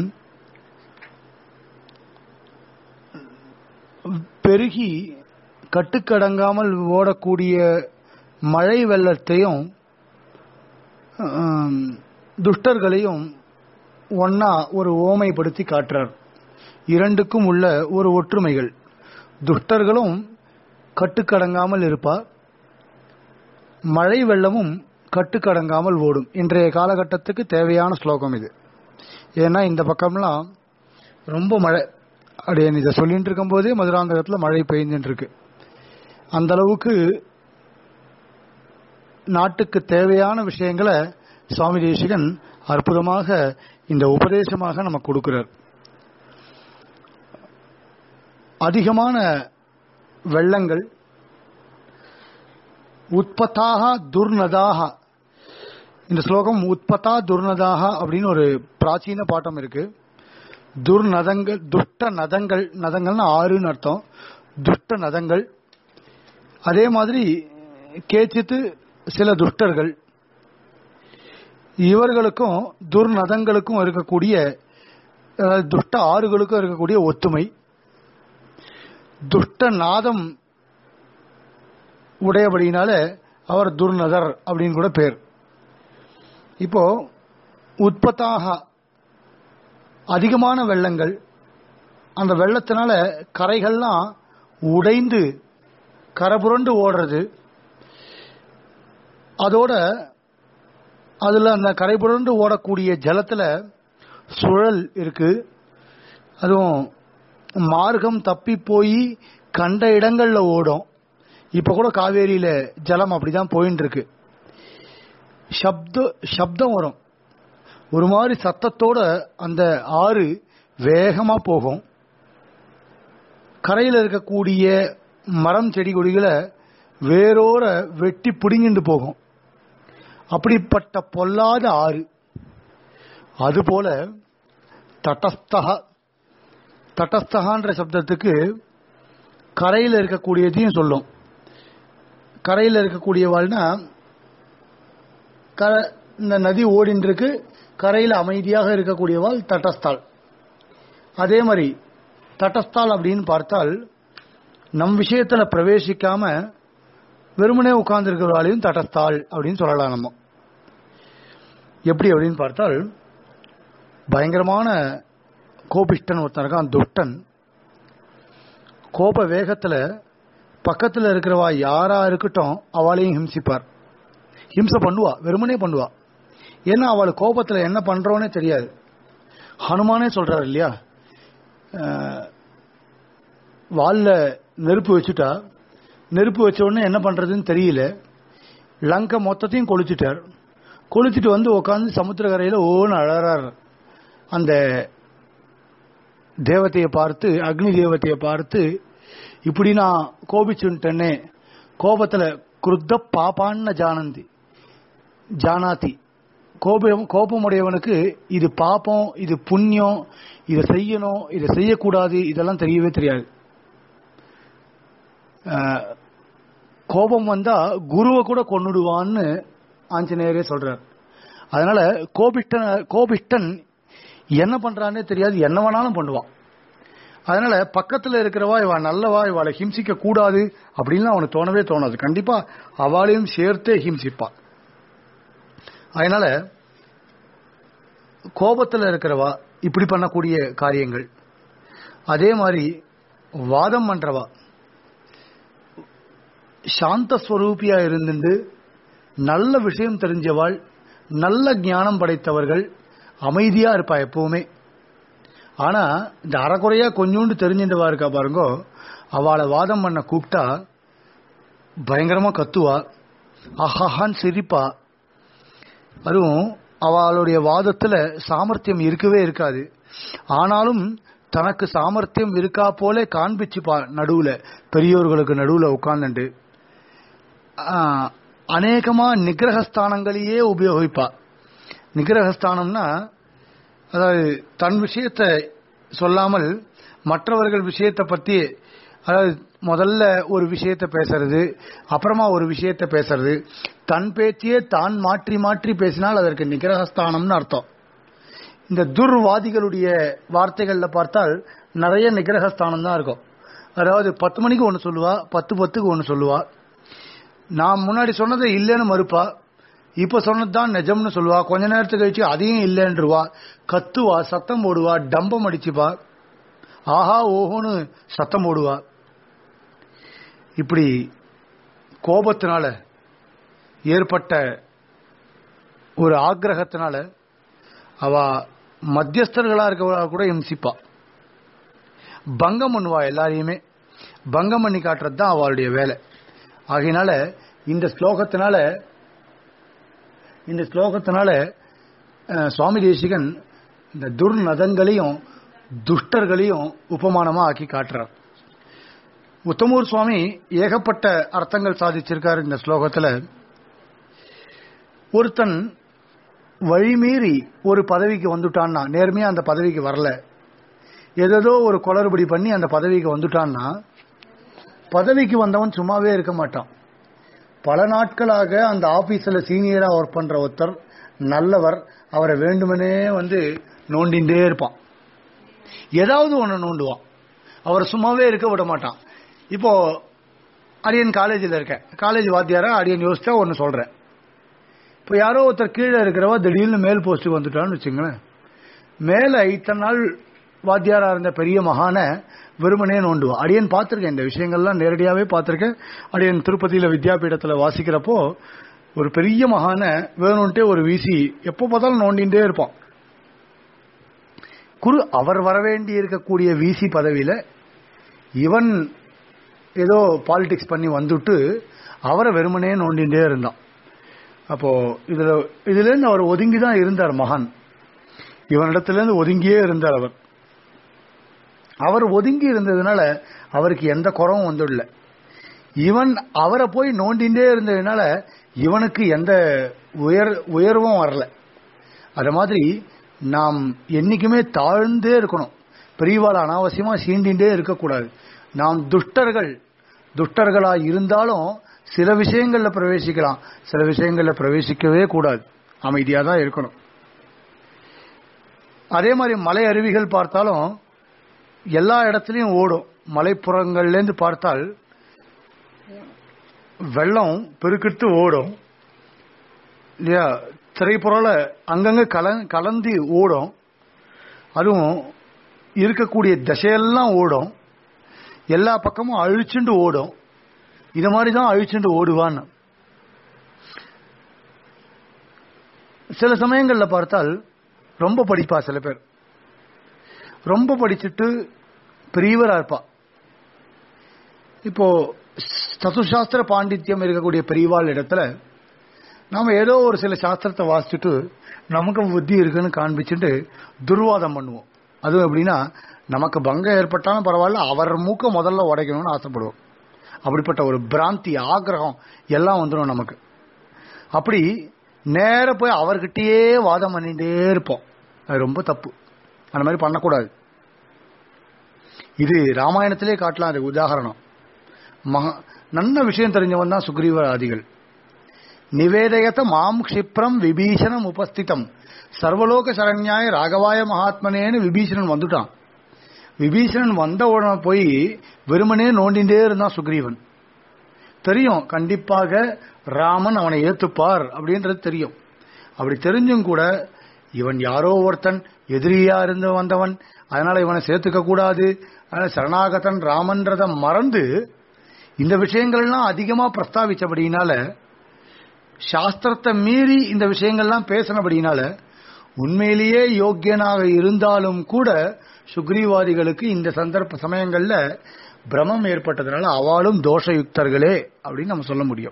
பெருகி கட்டுக்கடங்காமல் ஓடக்கூடிய மழை வெள்ளத்தையும் ஆம், துஷ்டர்களையும் ஒன்னா ஒரு ஓமைப்படுத்தி காட்டுறார் இரண்டுக்கும் உள்ள ஒரு ஒற்றுமைகள் துஷ்டர்களும் கட்டுக்கடங்காமல் இருப்பார் மழை வெள்ளமும் கட்டுக்கடங்காமல் ஓடும் இன்றைய காலகட்டத்துக்கு தேவையான ஸ்லோகம் இது ஏன்னா இந்த பக்கம்லாம் ரொம்ப மழை அப்படியே இதை சொல்லிட்டு இருக்கும்போதே மதுராந்தகத்தில் மழை பெய்ஞ்சுட்டு இருக்கு அந்த அளவுக்கு நாட்டுக்கு தேவையான விஷயங்களை சுவாமி தேசிகன் அற்புதமாக இந்த உபதேசமாக நமக்கு கொடுக்கிறார் அதிகமான வெள்ளங்கள் உற்பத்தாக துர்நதாக இந்த ஸ்லோகம் உற்பத்தா துர்நதாக அப்படின்னு ஒரு பிராச்சீன பாட்டம் இருக்கு துர்நதங்கள் துஷ்ட நதங்கள் நதங்கள்னு ஆறுன்னு அர்த்தம் துஷ்ட நதங்கள் அதே மாதிரி கேச்சித்து சில துஷ்டர்கள் இவர்களுக்கும் துர்நதங்களுக்கும் இருக்கக்கூடிய அதாவது துஷ்ட ஆறுகளுக்கும் இருக்கக்கூடிய ஒத்துமை துஷ்ட நாதம் உடையபடியினால அவர் துர்நதர் அப்படின்னு கூட பேர் இப்போ உற்பத்தாக அதிகமான வெள்ளங்கள் அந்த வெள்ளத்தினால கரைகள்லாம் உடைந்து கரபுரண்டு ஓடுறது அதோட அதுல அந்த கரைபுரண்டு ஓடக்கூடிய ஜலத்துல சுழல் இருக்கு அதுவும் மார்க்கம் தப்பி போய் கண்ட இடங்கள்ல ஓடும் இப்ப கூட காவேரியில ஜலம் அப்படிதான் போயின்னு இருக்கு சப்த சப்தம் வரும் ஒரு மாதிரி சத்தத்தோட அந்த ஆறு வேகமா போகும் கரையில் இருக்கக்கூடிய மரம் செடி கொடிகளை வேரோர வெட்டி பிடுங்கிட்டு போகும் அப்படிப்பட்ட பொல்லாத ஆறு அதுபோல தட்டஸ்தகா தட்டஸ்தகான்ற சப்தத்துக்கு கரையில் இருக்கக்கூடியதையும் சொல்லும் கரையில் இருக்கக்கூடியவாள்னா கரை இந்த நதி ஓடின்னு இருக்கு கரையில் அமைதியாக இருக்கக்கூடியவாள் தட்டஸ்தாள் அதே மாதிரி தட்டஸ்தாள் அப்படின்னு பார்த்தால் நம் விஷயத்துல பிரவேசிக்காம வெறுமனே உட்கார்ந்து இருக்கிறவாளையும் தட்டஸ்தாள் அப்படின்னு சொல்லலாம் நம்ம எப்படி அப்படின்னு பார்த்தால் பயங்கரமான கோபிஷ்டன் ஒருத்தன் இருக்கான் துஷ்டன் கோப வேகத்துல பக்கத்துல இருக்கிறவா யாரா இருக்கட்டும் அவளையும் ஹிம்சிப்பார் ஹிம்சை பண்ணுவா வெறுமனே பண்ணுவா ஏன்னா அவள் கோபத்துல என்ன பண்றோன்னே தெரியாது ஹனுமானே சொல்றாரு இல்லையா வால்ல நெருப்பு வச்சுட்டா நெருப்பு வச்ச உடனே என்ன பண்றதுன்னு தெரியல லங்கை மொத்தத்தையும் கொளுத்திட்டார் கொளுத்திட்டு வந்து உட்காந்து சமுத்திரக்கரையில ஓன்னு அழறார் அந்த தேவதையை பார்த்து அக்னி தேவதையை பார்த்து இப்படி நான் கோபிச்சுட்டேனே கோபத்துல குருத்த பாப்பான்னு ஜானந்தி ஜானாதி கோபம் கோபமுடையவனுக்கு இது பாப்பம் இது புண்ணியம் இதை செய்யணும் இதை செய்யக்கூடாது இதெல்லாம் தெரியவே தெரியாது கோபம் வந்தா குருவை கூட கொன்னுடுவான்னு ஆஞ்சநேயரே சொல்றார் அதனால கோபிஷ்டன் கோபிஷ்டன் என்ன பண்றான்னே தெரியாது என்ன வேணாலும் பண்ணுவான் அதனால பக்கத்துல இருக்கிறவா இவன் நல்லவா இவாளை ஹிம்சிக்க கூடாது அப்படின்னு அவனுக்கு தோணவே தோணாது கண்டிப்பா அவளையும் சேர்த்தே ஹிம்சிப்பா அதனால கோபத்துல இருக்கிறவா இப்படி பண்ணக்கூடிய காரியங்கள் அதே மாதிரி வாதம் பண்றவா சாந்த ஸ்வரூபியா இருந்துட்டு நல்ல விஷயம் தெரிஞ்சவாள் நல்ல ஞானம் படைத்தவர்கள் அமைதியா இருப்பா எப்பவுமே ஆனா இந்த அறக்குறையா கொஞ்சோண்டு தெரிஞ்சின்றவா இருக்கா பாருங்க அவளை வாதம் பண்ண கூப்பிட்டா பயங்கரமா கத்துவா அஹான்னு சிரிப்பா அதுவும் அவளுடைய வாதத்துல சாமர்த்தியம் இருக்கவே இருக்காது ஆனாலும் தனக்கு சாமர்த்தியம் இருக்கா போல காண்பிச்சுப்பா நடுவுல பெரியோர்களுக்கு நடுவுல உட்கார்ந்துட்டு அநேகமா நிகிரகஸ்தானங்களையே உபயோகிப்பா நிகிரகஸ்தானம்னா அதாவது தன் விஷயத்தை சொல்லாமல் மற்றவர்கள் விஷயத்தை பத்தி அதாவது முதல்ல ஒரு விஷயத்தை பேசுறது அப்புறமா ஒரு விஷயத்தை பேசுறது தன் பேச்சையே தான் மாற்றி மாற்றி பேசினால் அதற்கு நிகிரகஸ்தானம்னு அர்த்தம் இந்த துர்வாதிகளுடைய வார்த்தைகள்ல பார்த்தால் நிறைய நிகிரகஸ்தானம் தான் இருக்கும் அதாவது பத்து மணிக்கு ஒன்று சொல்லுவா பத்து பத்துக்கு ஒன்று சொல்லுவா நான் முன்னாடி சொன்னதை இல்லைன்னு மறுப்பா இப்ப சொன்னதுதான் நிஜம்னு சொல்லுவா கொஞ்ச நேரத்துக்கு கழிச்சு அதையும் இல்லைன்றுவா கத்துவா சத்தம் போடுவா டம்பம் அடிச்சுப்பா ஆஹா ஓஹோன்னு சத்தம் போடுவா இப்படி கோபத்தினால ஏற்பட்ட ஒரு ஆக்கிரகத்தினால அவ மத்தியஸ்தர்களா இருக்கவா கூட இம்சிப்பா பங்கம் பண்ணுவா எல்லாரையுமே பங்கம் பண்ணி காட்டுறது தான் அவளுடைய வேலை ஆகையினால இந்த ஸ்லோகத்தினால இந்த ஸ்லோகத்தினால அஹ், சுவாமி தேசிகன் இந்த துர்நதங்களையும் துஷ்டர்களையும் உபமானமா ஆக்கி காட்டுறார் உத்தமூர் சுவாமி ஏகப்பட்ட அர்த்தங்கள் சாதிச்சிருக்காரு இந்த ஸ்லோகத்துல ஒருத்தன் வழிமீறி ஒரு பதவிக்கு வந்துட்டான்னா நேர்மையா அந்த பதவிக்கு வரல ஏதேதோ ஒரு குளறுபடி பண்ணி அந்த பதவிக்கு வந்துட்டான்னா பதவிக்கு வந்தவன் சும்மாவே இருக்க மாட்டான் பல நாட்களாக அந்த ஆபீஸ்ல சீனியரா ஒர்க் பண்ற ஒருத்தர் நல்லவர் அவரை வேண்டுமெனே வந்து நோண்டின்றே இருப்பான் ஏதாவது ஒன்று நோண்டுவான் அவர் சும்மாவே இருக்க விட மாட்டான் இப்போ அடியன் காலேஜில் இருக்கேன் காலேஜ் வாத்தியாரா அடியன் யோசிச்சா ஒன்று சொல்றேன் இப்போ யாரோ ஒருத்தர் கீழே இருக்கிறவ திடீர்னு மேல் போஸ்ட்டுக்கு வந்துட்டான்னு வச்சுங்களேன் மேலே இத்தனை நாள் வாத்தியாரா இருந்த பெரிய மகான வெறுமனே நோண்டுவா அடியன் பார்த்திருக்கேன் இந்த விஷயங்கள்லாம் நேரடியாவே பார்த்திருக்கேன் அடியன் திருப்பதியில வித்யாபீடத்துல வாசிக்கிறப்போ ஒரு பெரிய மகான வேணும்ட்டே ஒரு வீசி எப்போ பார்த்தாலும் நோண்டிகிட்டே இருப்பான் குரு அவர் வரவேண்டி இருக்கக்கூடிய விசி பதவியில இவன் ஏதோ பாலிடிக்ஸ் பண்ணி வந்துட்டு அவரை வெறுமனே நோண்டிகிட்டே இருந்தான் அப்போ இதுல இதுல இருந்து அவர் ஒதுங்கி தான் இருந்தார் மகான் இவனிடத்துல இருந்து ஒதுங்கியே இருந்தார் அவர் அவர் ஒதுங்கி இருந்ததுனால அவருக்கு எந்த குறவும் வந்துடல இவன் அவரை போய் நோண்டிண்டே இருந்ததுனால இவனுக்கு எந்த உயர் உயர்வும் வரல அது மாதிரி நாம் என்னைக்குமே தாழ்ந்தே இருக்கணும் பெரியவாள் அனாவசியமா சீண்டின்றே இருக்கக்கூடாது நாம் துஷ்டர்கள் துஷ்டர்களா இருந்தாலும் சில விஷயங்கள்ல பிரவேசிக்கலாம் சில விஷயங்கள்ல பிரவேசிக்கவே கூடாது அமைதியா தான் இருக்கணும் அதே மாதிரி மலை அருவிகள் பார்த்தாலும் எல்லா இடத்துலயும் ஓடும் மலைப்புறங்கள்ல இருந்து பார்த்தால் வெள்ளம் பெருக்கெடுத்து ஓடும் இல்லையா திரைப்புறல அங்கங்க கல கலந்து ஓடும் அதுவும் இருக்கக்கூடிய திசையெல்லாம் ஓடும் எல்லா பக்கமும் அழிச்சுண்டு ஓடும் இது மாதிரி தான் அழிச்சுண்டு ஓடுவான்னு சில சமயங்கள்ல பார்த்தால் ரொம்ப படிப்பா சில பேர் ரொம்ப படிச்சுட்டு பெரியவரா இருப்பா இப்போ சதுசாஸ்திர பாண்டித்யம் இருக்கக்கூடிய பெரியவாள் இடத்துல நாம ஏதோ ஒரு சில சாஸ்திரத்தை வாசிச்சுட்டு நமக்கு புத்தி இருக்குன்னு காண்பிச்சுட்டு துர்வாதம் பண்ணுவோம் அதுவும் எப்படின்னா நமக்கு பங்கம் ஏற்பட்டாலும் பரவாயில்ல அவர் மூக்க முதல்ல உடைக்கணும்னு ஆசைப்படுவோம் அப்படிப்பட்ட ஒரு பிராந்தி ஆக்கிரகம் எல்லாம் வந்துடும் நமக்கு அப்படி நேர போய் அவர்கிட்டயே வாதம் பண்ணிட்டே இருப்போம் அது ரொம்ப தப்பு அந்த மாதிரி பண்ணக்கூடாது இது ராமாயணத்திலே காட்டலாம் அது உதாகரணம் மகா நல்ல விஷயம் தெரிஞ்சவன் தான் சுக்ரீவ ஆதிகள் நிவேதயத மாம் க்ஷிப்ரம் விபீஷணம் உபஸ்திதம் சர்வலோக சரண்யாய ராகவாய மகாத்மனேன்னு விபீஷணன் வந்துட்டான் விபீஷணன் வந்த உடனே போய் வெறுமனே நோண்டிண்டே இருந்தான் சுக்ரீவன் தெரியும் கண்டிப்பாக ராமன் அவனை ஏத்துப்பார் அப்படின்றது தெரியும் அப்படி தெரிஞ்சும் கூட இவன் யாரோ ஒருத்தன் எதிரியா இருந்து வந்தவன் அதனால இவனை சேர்த்துக்க கூடாது அதனால சரணாகதன் ராமன்றத மறந்து இந்த விஷயங்கள்லாம் அதிகமா பிரஸ்தாபிச்சபடினால சாஸ்திரத்தை மீறி இந்த விஷயங்கள்லாம் பேசினபடினால உண்மையிலேயே யோக்கியனாக இருந்தாலும் கூட சுக்ரீவாதிகளுக்கு இந்த சந்தர்ப்ப சமயங்கள்ல பிரமம் ஏற்பட்டதுனால அவளும் தோஷயுக்தர்களே அப்படின்னு நம்ம சொல்ல முடியும்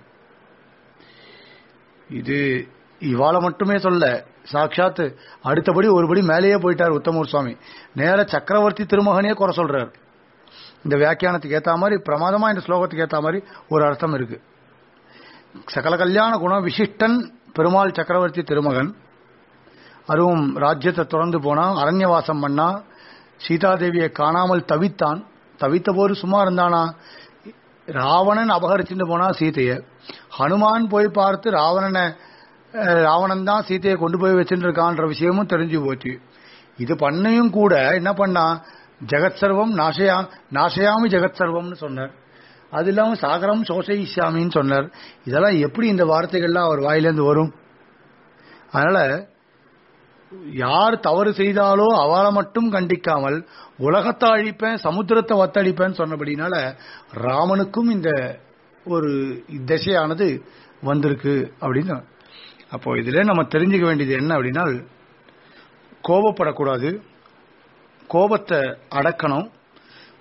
இது இவாளை மட்டுமே சொல்ல சாட்சாத் அடுத்தபடி ஒருபடி மேலேயே போயிட்டார் உத்தமூர் சுவாமி நேர சக்கரவர்த்தி திருமகனே குறை சொல்றார் இந்த வியாக்கியானத்துக்கு ஏத்த மாதிரி பிரமாதமா இந்த ஸ்லோகத்துக்கு ஏத்த மாதிரி ஒரு அர்த்தம் இருக்கு சகல கல்யாண குணம் விசிஷ்டன் பெருமாள் சக்கரவர்த்தி திருமகன் அதுவும் ராஜ்யத்தை தொடர்ந்து போனா அரண்யவாசம் பண்ணா சீதாதேவியை காணாமல் தவித்தான் தவித்த போது சும்மா இருந்தானா ராவணன் அபகரிச்சுட்டு போனா சீதைய ஹனுமான் போய் பார்த்து ராவணனை அஹ், ராவணன் தான் சீதையை கொண்டு போய் வச்சுட்டு இருக்கான்ற விஷயமும் தெரிஞ்சு போச்சு இது பண்ணையும் கூட என்ன பண்ணா ஜெகத் சர்வம் நாசயா நாசயாமி ஜெகத் சர்வம்னு சொன்னார் அது இல்லாம சாகரம் சோசயிஷ்யாமின்னு சொன்னார் இதெல்லாம் எப்படி இந்த வார்த்தைகள்லாம் அவர் வாயிலேருந்து வரும் அதனால யார் தவறு செய்தாலோ அவளை மட்டும் கண்டிக்காமல் உலகத்தை அழிப்பேன் சமுத்திரத்தை வத்தழிப்பேன்னு சொன்னபடினால ராமனுக்கும் இந்த ஒரு திசையானது வந்திருக்கு அப்படின்னு அப்போ இதுல நம்ம தெரிஞ்சுக்க வேண்டியது என்ன அப்படின்னா கோபப்படக்கூடாது கோபத்தை அடக்கணும்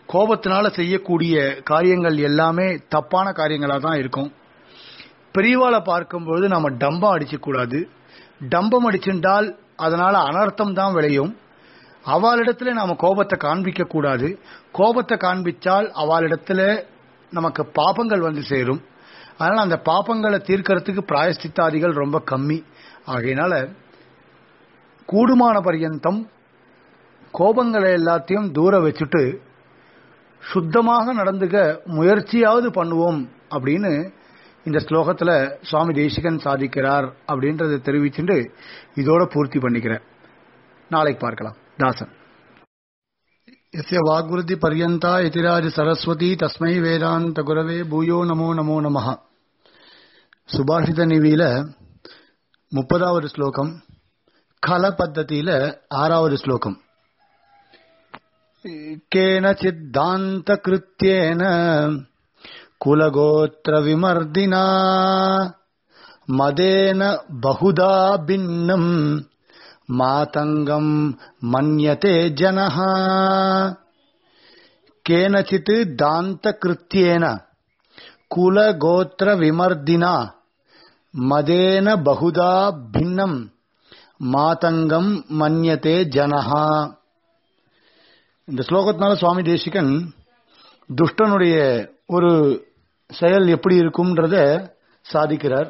கோபத்தினால செய்யக்கூடிய காரியங்கள் எல்லாமே தப்பான காரியங்களா தான் இருக்கும் பெரியவாளை பார்க்கும்பொழுது நம்ம டம்பம் அடிச்சக்கூடாது டம்பம் அடிச்சிருந்தால் அதனால அனர்த்தம் தான் விளையும் அவளிடத்துல நாம கோபத்தை காண்பிக்க கூடாது கோபத்தை காண்பிச்சால் அவளிடத்துல நமக்கு பாபங்கள் வந்து சேரும் அதனால அந்த பாபங்களை தீர்க்கறதுக்கு பிராயஷ்டித்தாதிகள் ரொம்ப கம்மி ஆகையினால கூடுமான பரியந்தம் கோபங்களை எல்லாத்தையும் தூர வச்சுட்டு சுத்தமாக நடந்துக்க முயற்சியாவது பண்ணுவோம் அப்படின்னு இந்த ஸ்லோகத்துல சுவாமி தேசிகன் சாதிக்கிறார் அப்படின்றத தெரிவிச்சுட்டு இதோட பூர்த்தி பண்ணிக்கிறேன் நாளைக்கு பார்க்கலாம் தாசன் यस्य वाग्वृद्धि पर्यन्ता इतिराज सरस्वती तस्मै வேதாந்த குரவே பூயோ நமோ நமோ நமः சுபாஷித நிவியில முப்பதாவது ஸ்லோகம் கல பத்ததியில ஆறாவது ஸ்லோகம் கேனச்சித்தாந்த கிருத்தியேன குலகோத்திர விமர்தினா மதேன பகுதா பின்னம் மாதங்கம் மன்யதே ஜனः கேனச்சித் தாந்த கிருத்தியேன குலகோத்திர விமர்தினா மதேன பகுதா பின்னம் மாதங்கம் மன்யதே ஜனஹா இந்த ஸ்லோகத்தினால சுவாமி தேசிகன் துஷ்டனுடைய ஒரு செயல் எப்படி இருக்கும்ன்றத சாதிக்கிறார்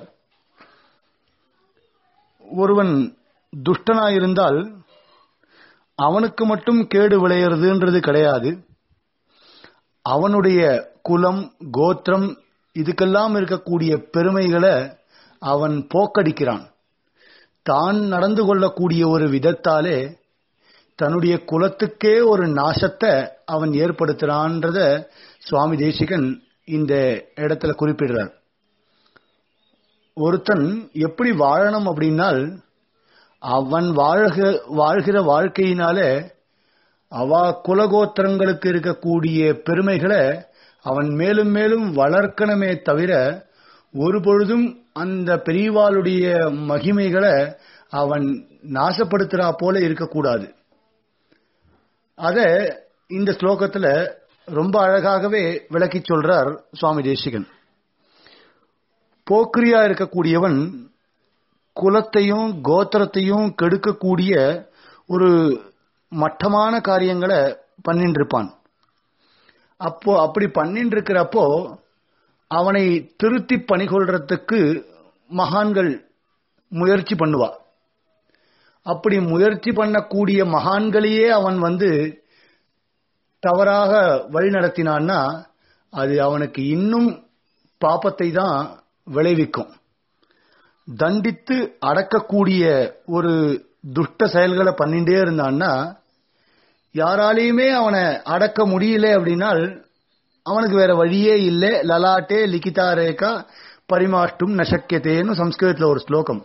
ஒருவன் துஷ்டனாயிருந்தால் அவனுக்கு மட்டும் கேடு விளையிறதுன்றது கிடையாது அவனுடைய குலம் கோத்திரம் இதுக்கெல்லாம் இருக்கக்கூடிய பெருமைகளை அவன் போக்கடிக்கிறான் தான் நடந்து கொள்ளக்கூடிய ஒரு விதத்தாலே தன்னுடைய குலத்துக்கே ஒரு நாசத்தை அவன் ஏற்படுத்துறான்றத சுவாமி தேசிகன் இந்த இடத்துல குறிப்பிடுறார் ஒருத்தன் எப்படி வாழணும் அப்படின்னால் அவன் வாழ்க வாழ்கிற வாழ்க்கையினாலே அவ குலகோத்திரங்களுக்கு இருக்கக்கூடிய பெருமைகளை அவன் மேலும் மேலும் வளர்க்கணுமே தவிர ஒரு பொழுதும் அந்த பெரியவாளுடைய மகிமைகளை அவன் நாசப்படுத்துறா போல இருக்கக்கூடாது அத இந்த ஸ்லோகத்துல ரொம்ப அழகாகவே விளக்கி சொல்றார் சுவாமி தேசிகன் போக்கிரியா இருக்கக்கூடியவன் குலத்தையும் கோத்திரத்தையும் கெடுக்கக்கூடிய ஒரு மட்டமான காரியங்களை பண்ணிட்டு இருப்பான் அப்போ அப்படி பண்ணிட்டு இருக்கிறப்போ அவனை திருத்தி பணிகொள்றதுக்கு மகான்கள் முயற்சி பண்ணுவா அப்படி முயற்சி பண்ணக்கூடிய மகான்களையே அவன் வந்து தவறாக வழி நடத்தினான்னா அது அவனுக்கு இன்னும் பாப்பத்தை தான் விளைவிக்கும் தண்டித்து அடக்கக்கூடிய ஒரு துஷ்ட செயல்களை பண்ணிட்டே இருந்தான்னா யாராலையுமே அவனை அடக்க முடியல அப்படின்னால் அவனுக்கு வேற வழியே இல்லை லலாட்டே லிகிதா ரேகா பரிமாஷ்டும் நசக்கியத்தேன்னு சம்ஸ்கிருதத்தில் ஒரு ஸ்லோகம்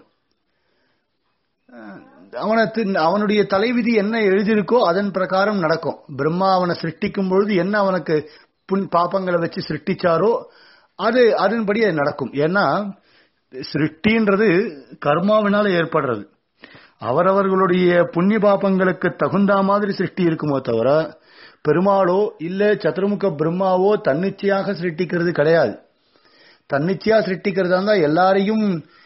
அவனை அவனுடைய தலைவிதி என்ன எழுதியிருக்கோ அதன் பிரகாரம் நடக்கும் பிரம்மா அவனை சிருஷ்டிக்கும் பொழுது என்ன அவனுக்கு புண் பாப்பங்களை வச்சு சிருஷ்டிச்சாரோ அது அதன்படி அது நடக்கும் ஏன்னா சிருஷ்டின்றது கர்மாவினால ஏற்படுறது அவரவர்களுடைய புண்ணிய பாப்பங்களுக்கு தகுந்த மாதிரி சிருஷ்டி இருக்குமோ தவிர பெருமாளோ இல்ல சதுர்முக பிரம்மாவோ தன்னிச்சையாக சிருஷ்டிக்கிறது கிடையாது தன்னிச்சையா சிருஷ்டிக்கிறதா இருந்தா எல்லாரையும்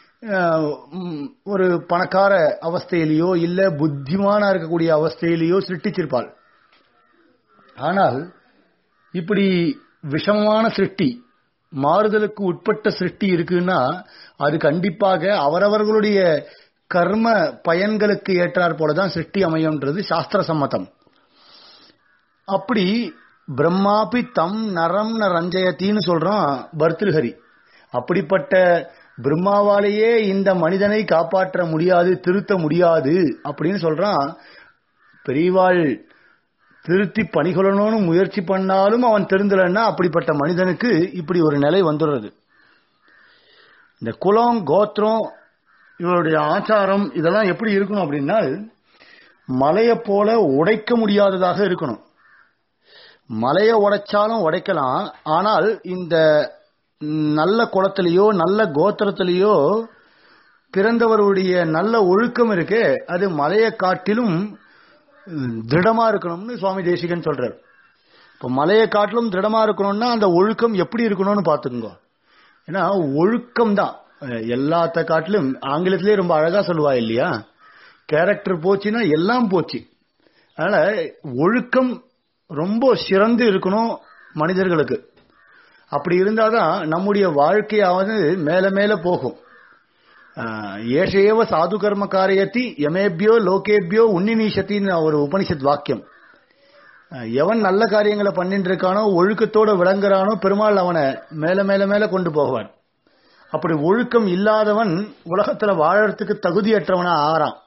ஒரு பணக்கார அவஸ்தையிலேயோ இல்ல புத்திமானா இருக்கக்கூடிய அவஸ்தையிலேயோ சிருஷ்டிச்சிருப்பாள் ஆனால் இப்படி விஷமமான சிருஷ்டி மாறுதலுக்கு உட்பட்ட சிருஷ்டி இருக்குன்னா அது கண்டிப்பாக அவரவர்களுடைய கர்ம பயன்களுக்கு ஏற்றாற் போலதான் சிருஷ்டி அமையும்ன்றது சாஸ்திர சம்மதம் அப்படி பிரம்மாபி தம் நரம் ந ரஞ்சயத்தின்னு சொல்றான் பர்திருஹரி அப்படிப்பட்ட பிரம்மாவாலேயே இந்த மனிதனை காப்பாற்ற முடியாது திருத்த முடியாது அப்படின்னு சொல்றான் பெரியவாள் திருத்தி பணிகொள்ளணும்னு முயற்சி பண்ணாலும் அவன் திருந்தலன்னா அப்படிப்பட்ட மனிதனுக்கு இப்படி ஒரு நிலை வந்துடுறது இந்த குலம் கோத்திரம் இவருடைய ஆச்சாரம் இதெல்லாம் எப்படி இருக்கணும் அப்படின்னா மலையை போல உடைக்க முடியாததாக இருக்கணும் மலையை உடைச்சாலும் உடைக்கலாம் ஆனால் இந்த நல்ல குளத்திலேயோ நல்ல கோத்திரத்திலேயோ பிறந்தவருடைய நல்ல ஒழுக்கம் இருக்கு அது மலையை காட்டிலும் திருடமா இருக்கணும்னு சுவாமி தேசிகன் சொல்றார் இப்போ மலையை காட்டிலும் திடமா இருக்கணும்னா அந்த ஒழுக்கம் எப்படி இருக்கணும்னு பார்த்துக்குங்க ஏன்னா ஒழுக்கம் தான் எல்லாத்த காட்டிலும் ஆங்கிலத்திலேயே ரொம்ப அழகா சொல்லுவா இல்லையா கேரக்டர் போச்சுன்னா எல்லாம் போச்சு அதனால ஒழுக்கம் ரொம்ப சிறந்து இருக்கணும் மனிதர்களுக்கு அப்படி இருந்தாதான் நம்முடைய வாழ்க்கையாவது மேல மேல போகும் ஆஹ், ஏஷேவ சாது கர்ம காரியத்தி யமேபியோ லோகேபியோ உன்னிநீஷத்தின்னு ஒரு உபனிஷத் வாக்கியம் ஆஹ், எவன் நல்ல காரியங்களை பண்ணிட்டு இருக்கானோ ஒழுக்கத்தோட விளங்குறானோ பெருமாள் அவனை மேல மேல மேல கொண்டு போவான் அப்படி ஒழுக்கம் இல்லாதவன் உலகத்துல வாழறதுக்கு தகுதியற்றவனா ஆறான்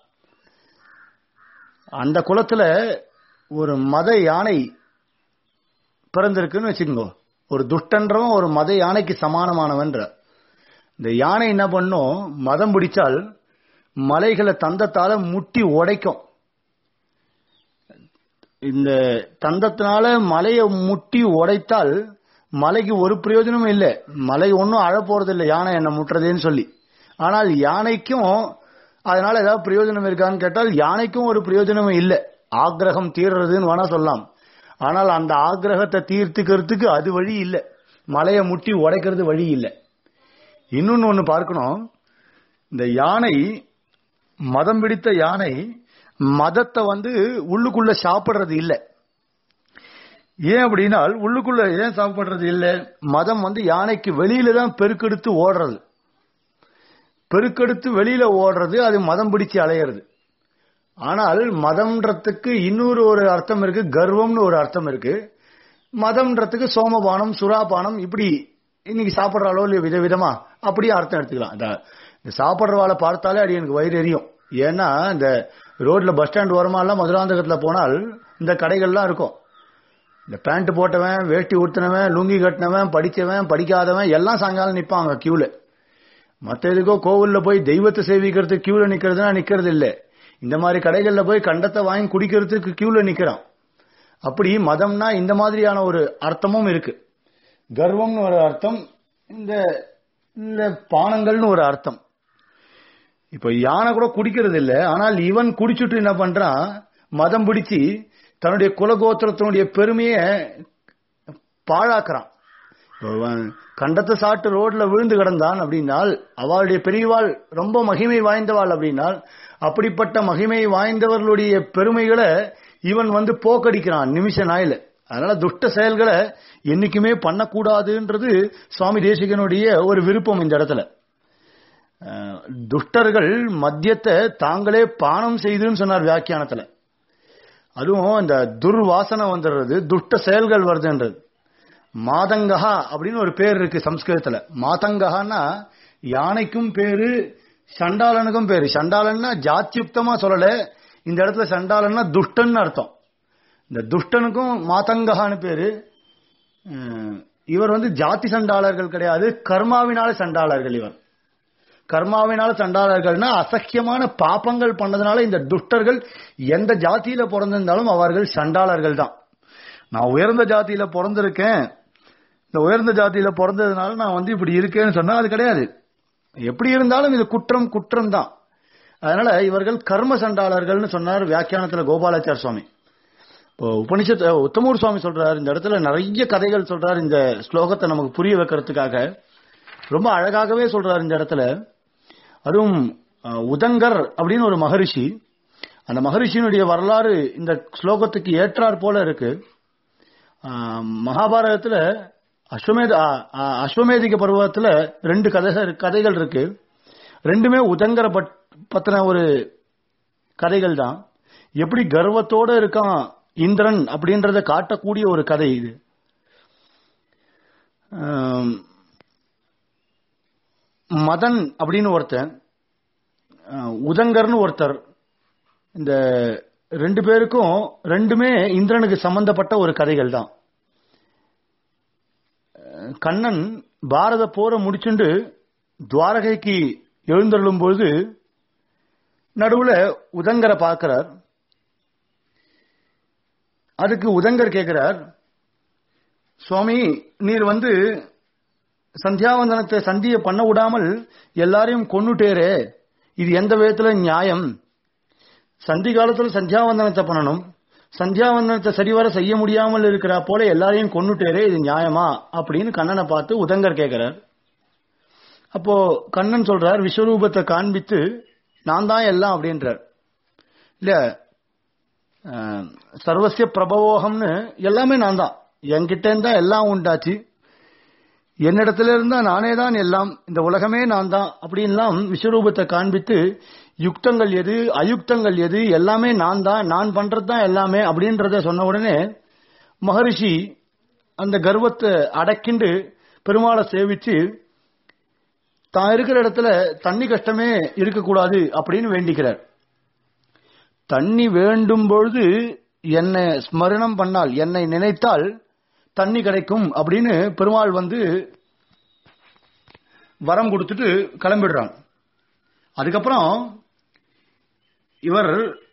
அந்த குலத்துல ஒரு மத யானை பிறந்திருக்குன்னு வச்சுக்கோங்க ஒரு துஷ்டன்றவன் ஒரு மத யானைக்கு சமானமானவன்ற இந்த யானை என்ன பண்ணும் மதம் பிடிச்சால் மலைகளை தந்தத்தால முட்டி உடைக்கும் இந்த தந்தத்தினால மலையை முட்டி உடைத்தால் மலைக்கு ஒரு பிரயோஜனமும் இல்லை மலை ஒன்றும் அழ போறது இல்லை யானை என்ன முட்டுறதேன்னு சொல்லி ஆனால் யானைக்கும் அதனால ஏதாவது பிரயோஜனம் இருக்கான்னு கேட்டால் யானைக்கும் ஒரு பிரயோஜனமும் இல்லை ஆக்ரகம் தீர்றதுன்னு வேணா சொல்லலாம் ஆனால் அந்த ஆக்ரகத்தை தீர்த்துக்கிறதுக்கு அது வழி இல்லை மலையை முட்டி உடைக்கிறது வழி இல்லை இன்னொன்னு ஒண்ணு பார்க்கணும் இந்த யானை மதம் பிடித்த யானை மதத்தை வந்து உள்ளுக்குள்ள சாப்பிடுறது இல்லை ஏன் அப்படின்னா உள்ளுக்குள்ள ஏன் சாப்பிடுறது இல்லை மதம் வந்து யானைக்கு வெளியில தான் பெருக்கெடுத்து ஓடுறது பெருக்கெடுத்து வெளியில ஓடுறது அது மதம் பிடிச்சு அலையிறது ஆனால் மதம்ன்றதுக்கு இன்னொரு ஒரு அர்த்தம் இருக்கு கர்வம்னு ஒரு அர்த்தம் இருக்கு மதம்ன்றதுக்கு சோமபானம் சுறாபானம் இப்படி இன்னைக்கு சாப்பிட்றாளோ இல்லையோ விதவிதமா அப்படியே அர்த்தம் எடுத்துக்கலாம் இந்த இந்த சாப்பிட்றவாளை பார்த்தாலே அது எனக்கு வயிறு எரியும் ஏன்னா இந்த ரோட்ல பஸ் ஸ்டாண்ட் ஓரமாலாம் மதுராந்தகத்துல போனால் இந்த கடைகள்லாம் இருக்கும் இந்த பேண்ட் போட்டவன் வேட்டி ஊத்தினவன் லுங்கி கட்டினவன் படிச்சவன் படிக்காதவன் எல்லாம் சாயங்காலம் நிப்பாங்க கியூல மத்த எதுக்கோ கோவில்ல போய் தெய்வத்தை சேவிக்கிறதுக்கு கியூல நிக்கிறதுனா நிக்கிறது இல்ல இந்த மாதிரி கடைகள்ல போய் கண்டத்தை வாங்கி குடிக்கிறதுக்கு கியூல நிக்கிறான் அப்படி மதம்னா இந்த மாதிரியான ஒரு அர்த்தமும் இருக்கு கர்வம்னு ஒரு அர்த்தம் இந்த இந்த பானங்கள்னு ஒரு அர்த்தம் இப்ப யானை கூட குடிக்கிறது இல்ல ஆனால் இவன் குடிச்சுட்டு என்ன பண்றான் மதம் பிடிச்சு தன்னுடைய குலகோத்திரத்தினுடைய பெருமையை பாழாக்குறான் இப்ப இவன் கண்டத்தை சாட்டு ரோட்ல விழுந்து கிடந்தான் அப்படின்னால் அவளுடைய பெரியவாள் ரொம்ப மகிமை வாய்ந்தவாள் அப்படின்னால் அப்படிப்பட்ட மகிமை வாய்ந்தவர்களுடைய பெருமைகளை இவன் வந்து போக்கடிக்கிறான் நிமிஷ நாயில அதனால துஷ்ட செயல்களை என்னைக்குமே பண்ணக்கூடாதுன்றது சுவாமி தேசிகனுடைய ஒரு விருப்பம் இந்த இடத்துல அஹ், துஷ்டர்கள் மத்தியத்தை தாங்களே பானம் செய்துன்னு சொன்னார் வியாக்கியானத்துல அதுவும் இந்த துர்வாசனை வந்துடுறது துஷ்ட செயல்கள் வருதுன்றது மாதங்கஹா அப்படின்னு ஒரு பேர் இருக்கு சம்ஸ்கிருதத்துல மாதங்கஹான்னா யானைக்கும் பேரு சண்டாளனுக்கும் பேரு சண்டாளன்னா ஜாத்தியுக்தமா சொல்லல இந்த இடத்துல சண்டாளன்னா துஷ்டன்னு அர்த்தம் இந்த துஷ்டனுக்கும் மாதங்கஹான்னு பேரு உம், இவர் வந்து ஜாதி சண்டாளர்கள் கிடையாது கர்மாவினால சண்டாளர்கள் இவர் கர்மாவினால சண்டாளர்கள்னா அசக்கியமான பாப்பங்கள் பண்ணதுனால இந்த துஷ்டர்கள் எந்த ஜாதியில பிறந்திருந்தாலும் அவர்கள் சண்டாளர்கள் தான் நான் உயர்ந்த ஜாதியில பிறந்திருக்கேன் இந்த உயர்ந்த ஜாதியில பிறந்ததுனால நான் வந்து இப்படி இருக்கேன்னு சொன்னா அது கிடையாது எப்படி இருந்தாலும் இது குற்றம் குற்றம் தான் அதனால இவர்கள் கர்ம சண்டாளர்கள்னு சொன்னார் வியாக்கியானத்துல கோபாலாச்சார சுவாமி இப்போ உபனிஷத் உத்தமூர் சுவாமி சொல்றாரு இந்த இடத்துல நிறைய கதைகள் சொல்றாரு இந்த ஸ்லோகத்தை நமக்கு புரிய வைக்கிறதுக்காக ரொம்ப அழகாகவே சொல்றாரு இந்த இடத்துல அதுவும் அஹ், உதங்கர் அப்படின்னு ஒரு மகரிஷி அந்த மகரிஷியினுடைய வரலாறு இந்த ஸ்லோகத்துக்கு ஏற்றாற் போல இருக்கு ஆஹ், மகாபாரதத்துல அஸ்வமேத ஆ- ஆ- அஸ்வமேதிக பருவத்துல ரெண்டு கதை கதைகள் இருக்கு ரெண்டுமே உதங்கர பட்- பத்தின ஒரு கதைகள் தான் எப்படி கர்வத்தோட இருக்கான் இந்திரன் அப்படின்றத காட்டக்கூடிய ஒரு கதை இது ஆம், மதன் அப்படின்னு ஒருத்தன் அஹ், உதங்கர்னு ஒருத்தர் இந்த ரெண்டு பேருக்கும் ரெண்டுமே இந்திரனுக்கு சம்பந்தப்பட்ட ஒரு கதைகள் தான் அஹ், கண்ணன் பாரத போரை முடிச்சுண்டு துவாரகைக்கு எழுந்தருளும் பொழுது நடுவுல உதங்கரை பார்க்கிறார் அதுக்கு உதங்கர் கேட்கிறார் சுவாமி நீர் வந்து சந்தியாவந்தனத்தை சந்திய பண்ண விடாமல் எல்லாரையும் கொன்னுட்டேரே இது எந்த விதத்துல நியாயம் சந்தி காலத்துல சந்தியாவந்தனத்தை பண்ணணும் சந்தியாவந்தனத்தை சரிவர செய்ய முடியாமல் இருக்கிறா போல எல்லாரையும் கொன்னுட்டேரே இது நியாயமா அப்படின்னு கண்ணனை பார்த்து உதங்கர் கேட்கிறார் அப்போ கண்ணன் சொல்றார் விஸ்வரூபத்தை காண்பித்து நான் தான் எல்லாம் அப்படின்றார் இல்ல அஹ், சர்வசிய பிரபவோகம்னு எல்லாமே நான் தான் என்கிட்ட இருந்தா எல்லாம் உண்டாச்சு என்னிடத்துல இருந்தா நானே தான் எல்லாம் இந்த உலகமே நான் தான் அப்படின்லாம் விஸ்வரூபத்தை காண்பித்து யுக்தங்கள் எது அயுக்தங்கள் எது எல்லாமே நான் தான் நான் பண்றது தான் எல்லாமே அப்படின்றத சொன்ன உடனே மகரிஷி அந்த கர்வத்தை அடக்கிண்டு பெருமாளை சேவிச்சு தான் இருக்கிற இடத்துல தண்ணி கஷ்டமே இருக்கக்கூடாது அப்படின்னு வேண்டிக்கிறார் தண்ணி வேண்டும் பொழுது என்னை ஸ்மரணம் பண்ணால் என்னை நினைத்தால் தண்ணி கிடைக்கும் அப்படின்னு பெருமாள் வந்து வரம் கொடுத்துட்டு கிளம்பிடுறான் அதுக்கப்புறம் இவர்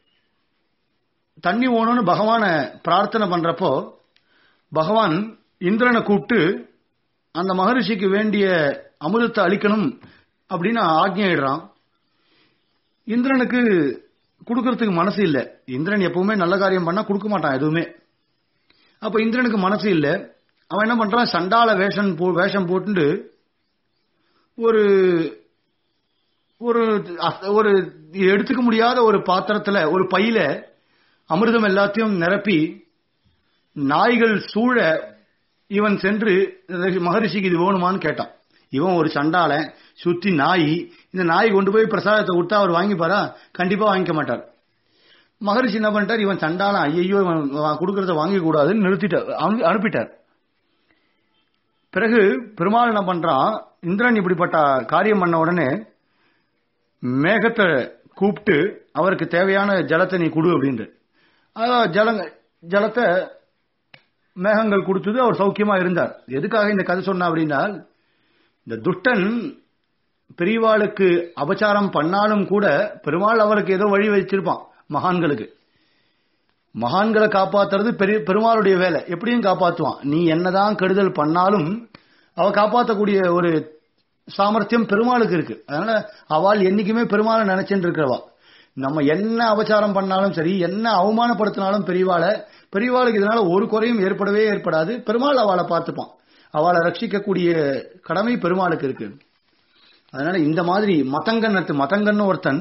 தண்ணி ஓணும்னு பகவானை பிரார்த்தனை பண்றப்போ பகவான் இந்திரனை கூப்பிட்டு அந்த மகரிஷிக்கு வேண்டிய அமுதத்தை அளிக்கணும் அப்படின்னு ஆக்ஞையிடுறான் இந்திரனுக்கு கொடுக்கறதுக்கு மனசு இல்ல இந்திரன் எப்பவுமே நல்ல காரியம் பண்ணா கொடுக்க மாட்டான் எதுவுமே அப்ப இந்திரனுக்கு மனசு இல்ல அவன் என்ன பண்றான் சண்டால வேஷம் போ வேஷம் போட்டுண்டு ஒரு ஒரு அஸ்- ஒரு எடுத்துக்க முடியாத ஒரு பாத்திரத்துல ஒரு பையில அமிர்தம் எல்லாத்தையும் நிரப்பி நாய்கள் சூழ இவன் சென்று மகரிஷிக்கு இது வேணுமான்னு கேட்டான் இவன் ஒரு சண்டாளன் சுத்தி நாய் இந்த நாய் கொண்டு போய் பிரசாதத்தை விட்டா அவர் வாங்கிப்பாரா கண்டிப்பா வாங்கிக்க மாட்டார் மகரிஷி என்ன பண்ணிட்டார் இவன் சண்டாளன் ஐயோ இவன் வா- கொடுக்கறத வாங்க கூடாதுன்னு நிறுத்திட்டார் அனு- அனுப்பிட்டார் பிறகு பெருமாள் என்ன பண்றான் இந்திரன் இப்படிப்பட்ட காரியம் பண்ண உடனே மேகத்தை கூப்பிட்டு அவருக்கு தேவையான ஜலத்தை நீ கொடு அப்படின்ட்டு அதான் ஜலங்க ஜலத்தை மேகங்கள் கொடுத்தது அவர் சௌக்கியமா இருந்தார் எதுக்காக இந்த கதை சொன்ன அப்படின்னா இந்த துஷ்டன் பெரியவாளுக்கு அபச்சாரம் பண்ணாலும் கூட பெருமாள் அவருக்கு ஏதோ வழி வச்சிருப்பான் மகான்களுக்கு மகான்களை காப்பாத்துறது பெரிய பெருமாளுடைய வேலை எப்படியும் காப்பாத்துவான் நீ என்னதான் கெடுதல் பண்ணாலும் அவ காப்பாத்தக்கூடிய ஒரு சாமர்த்தியம் பெருமாளுக்கு இருக்கு அதனால அவள் என்னைக்குமே பெருமாளை நினைச்சுட்டு இருக்கிறவா நம்ம என்ன அபச்சாரம் பண்ணாலும் சரி என்ன அவமானப்படுத்தினாலும் பெரியவாளை பெரியவாளுக்கு இதனால ஒரு குறையும் ஏற்படவே ஏற்படாது பெருமாள் அவளை பார்த்துப்பான் அவளை ரட்சிக்கக்கூடிய கடமை பெருமாளுக்கு இருக்கு அதனால இந்த மாதிரி மதங்கன் மதங்கன்னு ஒருத்தன்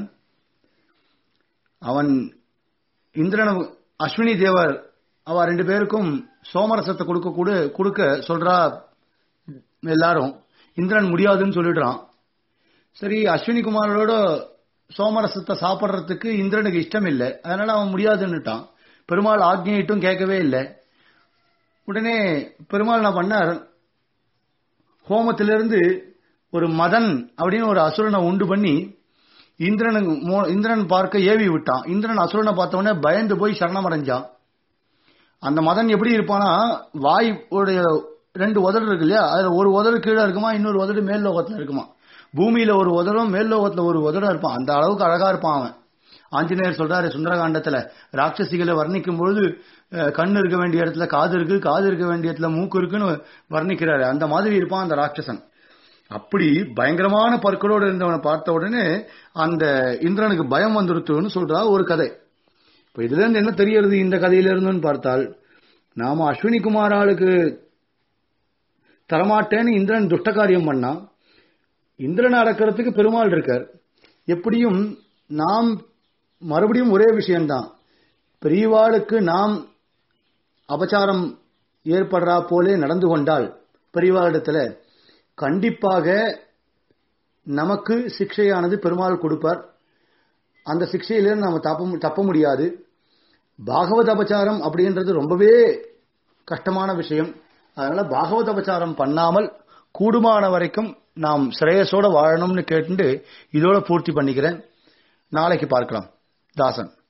அவன் இந்திரன அஸ்வினி தேவர் அவ ரெண்டு பேருக்கும் சோமரசத்தை கொடுக்க கூட கொடுக்க சொல்றா எல்லாரும் இந்திரன் முடியாதுன்னு சொல்லிடுறான் சரி அஸ்வினி குமாரோட சோமரசத்தை சாப்பிடுறதுக்கு இந்திரனுக்கு இஷ்டம் இல்லை அதனால அவன் முடியாதுன்னுட்டான் பெருமாள் ஆக்ஞையிட்டும் கேட்கவே இல்லை உடனே பெருமாள் என்ன பண்ணார் ஹோமத்திலிருந்து ஒரு மதன் அப்படின்னு ஒரு அசுரனை உண்டு பண்ணி இந்திரனுக்கு மோ- இந்திரன் பார்க்க ஏவி விட்டான் இந்திரன் அசுரனை பார்த்த உடனே பயந்து போய் சரணமடைஞ்சான் அந்த மதன் எப்படி இருப்பானா வாய் உடைய ரெண்டு உதடு இருக்கு இல்லையா அதுல ஒரு உதடு கீழே இருக்குமா இன்னொரு உதடு மேல் லோகத்துல இருக்குமா பூமியில ஒரு உதடும் மேல் லோகத்துல ஒரு உதடும் இருப்பான் அந்த அளவுக்கு அழகா இருப்பான் அவன் ஆஞ்சநேயர் சொல்றாரு சுந்தரகாண்டத்துல ராட்சசிகளை வர்ணிக்கும் பொழுது அஹ், கண்ணு இருக்க வேண்டிய இடத்துல காது இருக்கு காது இருக்க வேண்டிய இடத்துல மூக்கு இருக்குன்னு வர்ணிக்கிறாரு அந்த மாதிரி இருப்பான் அந்த ராட்சசன் அப்படி பயங்கரமான பற்களோடு இருந்தவனை பார்த்த உடனே அந்த இந்திரனுக்கு பயம் வந்துருத்துன்னு சொல்றா ஒரு கதை இப்ப இதுல இருந்து என்ன தெரியறது இந்த கதையில இருந்துன்னு பார்த்தால் நாம அஸ்வினி குமாராளுக்கு தரமாட்டேன்னு இந்திரன் துஷ்ட காரியம் பண்ணா இந்திரனை அடக்கிறதுக்கு பெருமாள் இருக்கார் எப்படியும் நாம் மறுபடியும் ஒரே விஷயம்தான் பெரியவாளுக்கு நாம் அபச்சாரம் ஏற்படுறா போலே நடந்து கொண்டால் பெரியவாளிடத்துல கண்டிப்பாக நமக்கு சிக்ஷையானது பெருமாள் கொடுப்பார் அந்த சிக்ஷையிலிருந்து நாம தப்ப தப்ப முடியாது பாகவத அபச்சாரம் அப்படின்றது ரொம்பவே கஷ்டமான விஷயம் அதனால பாகவத அபச்சாரம் பண்ணாமல் கூடுமான வரைக்கும் நாம் சிரேயசோட வாழணும்னு கேட்டு இதோட பூர்த்தி பண்ணிக்கிறேன் நாளைக்கு பார்க்கலாம் தாசன்